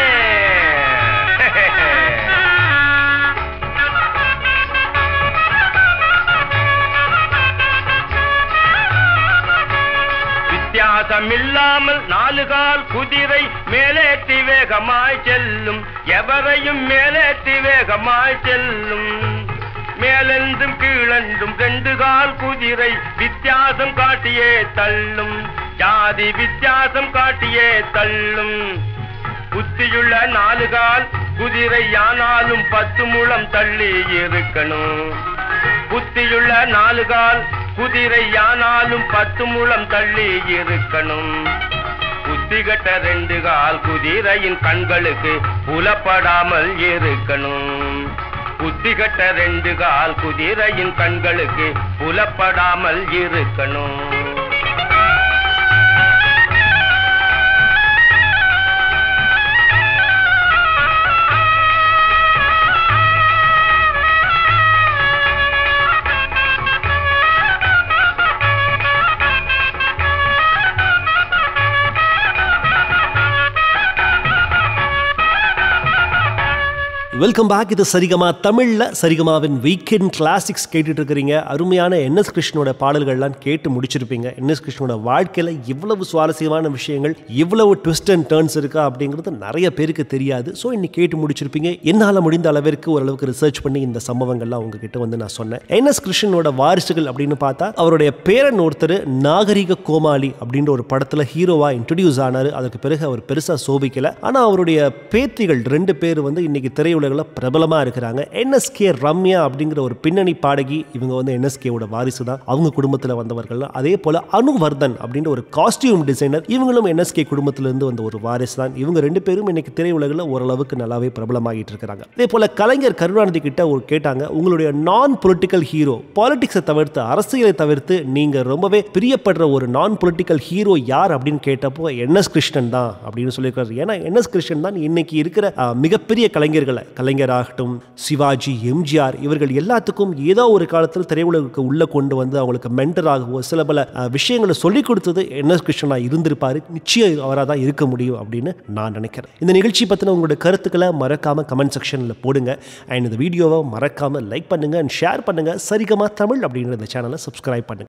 வித்தியாசமில்லாமல் நாலு கால் குதிரை மேலேற்றி வேகமாய் செல்லும் எவரையும் மேலேற்றி வேகமாய் செல்லும் மேலென்றும் கீழென்றும் ரெண்டு கால் குதிரை வித்தியாசம் காட்டியே தள்ளும் ஜாதி வித்தியாசம் காட்டியே தள்ளும் புத்தியுள்ள நாலு கால் குதிரை யானாலும் பத்து முழம் தள்ளி இருக்கணும் புத்தியுள்ள நாலு கால் குதிரை யானாலும் பத்து முழம் தள்ளி இருக்கணும் புத்தி கட்ட ரெண்டு கால் குதிரையின் கண்களுக்கு புலப்படாமல் இருக்கணும் புத்தி கட்ட ரெண்டு கால் குதிரையின் கண்களுக்கு புலப்படாமல் இருக்கணும் வெல்கம் பேக் இது சரிகமா தமிழ்ல சரிகமாவின் வீக்கெண்ட் கிளாசிக்ஸ் கேட்டுட்டு இருக்கிறீங்க அருமையான என்எஸ் கிருஷ்ணனோட பாடல்கள்லாம் கேட்டு முடிச்சிருப்பீங்க என்எஸ் கிருஷ்ணனோட வாழ்க்கையில இவ்வளவு சுவாரஸ்யமான விஷயங்கள் இவ்வளவு ட்விஸ்ட் அண்ட் டர்ன்ஸ் இருக்கா அப்படிங்கிறது நிறைய பேருக்கு தெரியாது ஸோ இன்னைக்கு கேட்டு முடிச்சிருப்பீங்க என்னால் முடிந்த அளவிற்கு ஓரளவுக்கு ரிசர்ச் பண்ணி இந்த சம்பவங்கள்லாம் உங்ககிட்ட வந்து நான் சொன்னேன் என்எஸ் கிருஷ்ணனோட வாரிசுகள் அப்படின்னு பார்த்தா அவருடைய பேரன் ஒருத்தர் நாகரிக கோமாளி அப்படின்ற ஒரு படத்துல ஹீரோவா இன்ட்ரடியூஸ் ஆனாரு அதுக்கு பிறகு அவர் பெருசா சோபிக்கல ஆனா அவருடைய பேத்திகள் ரெண்டு பேர் வந்து இன்னைக்கு திரையுலகில் பிரபலமா இருக்கிறாங்க என்எஸ்கே ரம்யா அப்படிங்கிற ஒரு பின்னணி பாடகி இவங்க வந்து என்எஸ்கேவோட வாரிசு தான் அவங்க குடும்பத்தில் வந்தவர்கள் அதே போல அனுவர்தன் அப்படின்ற ஒரு காஸ்டியூம் டிசைனர் இவங்களும் என்எஸ்கே குடும்பத்திலிருந்து வந்த ஒரு வாரிசு தான் இவங்க ரெண்டு பேரும் இன்னைக்கு திரையுலகில் ஓரளவுக்கு நல்லாவே பிரபலமாகிட்டு இருக்கிறாங்க அதே போல கலைஞர் கருணாநிதி கிட்ட ஒரு கேட்டாங்க உங்களுடைய நான் பொலிட்டிக்கல் ஹீரோ பாலிடிக்ஸை தவிர்த்து அரசியலை தவிர்த்து நீங்க ரொம்பவே பிரியப்படுற ஒரு நான் பொலிட்டிக்கல் ஹீரோ யார் அப்படின்னு கேட்டப்போ என்எஸ் கிருஷ்ணன் தான் அப்படின்னு சொல்லியிருக்காரு ஏன்னா என்எஸ் கிருஷ்ணன் தான் இன்னைக்கு இருக்கிற அஹ், மிகப்பெரிய கலைஞர்களை கலைஞராகட்டும் சிவாஜி எம்ஜிஆர் இவர்கள் எல்லாத்துக்கும் ஏதோ ஒரு காலத்தில் திரையுலகுக்கு உள்ள கொண்டு வந்து அவங்களுக்கு மென்டராகவோ சில பல அஹ், விஷயங்களை சொல்லிக் கொடுத்தது என்எஸ் கிருஷ்ணனா இருந்திருப்பாரு நிச்சயம் அவராக தான் இருக்க முடியும் அப்படின்னு நான் நினைக்கிறேன் இந்த நிகழ்ச்சி பற்றின உங்களுடைய கருத்துக்களை மறக்காம கமெண்ட் செக்ஷனில் போடுங்க அண்ட் இந்த வீடியோவை மறக்காம லைக் பண்ணுங்க அண்ட் ஷேர் பண்ணுங்க சரிகமா தமிழ் அப்படிங்கிற இந்த சேனலை சப்ஸ்கிரைப் பண்ணுங்க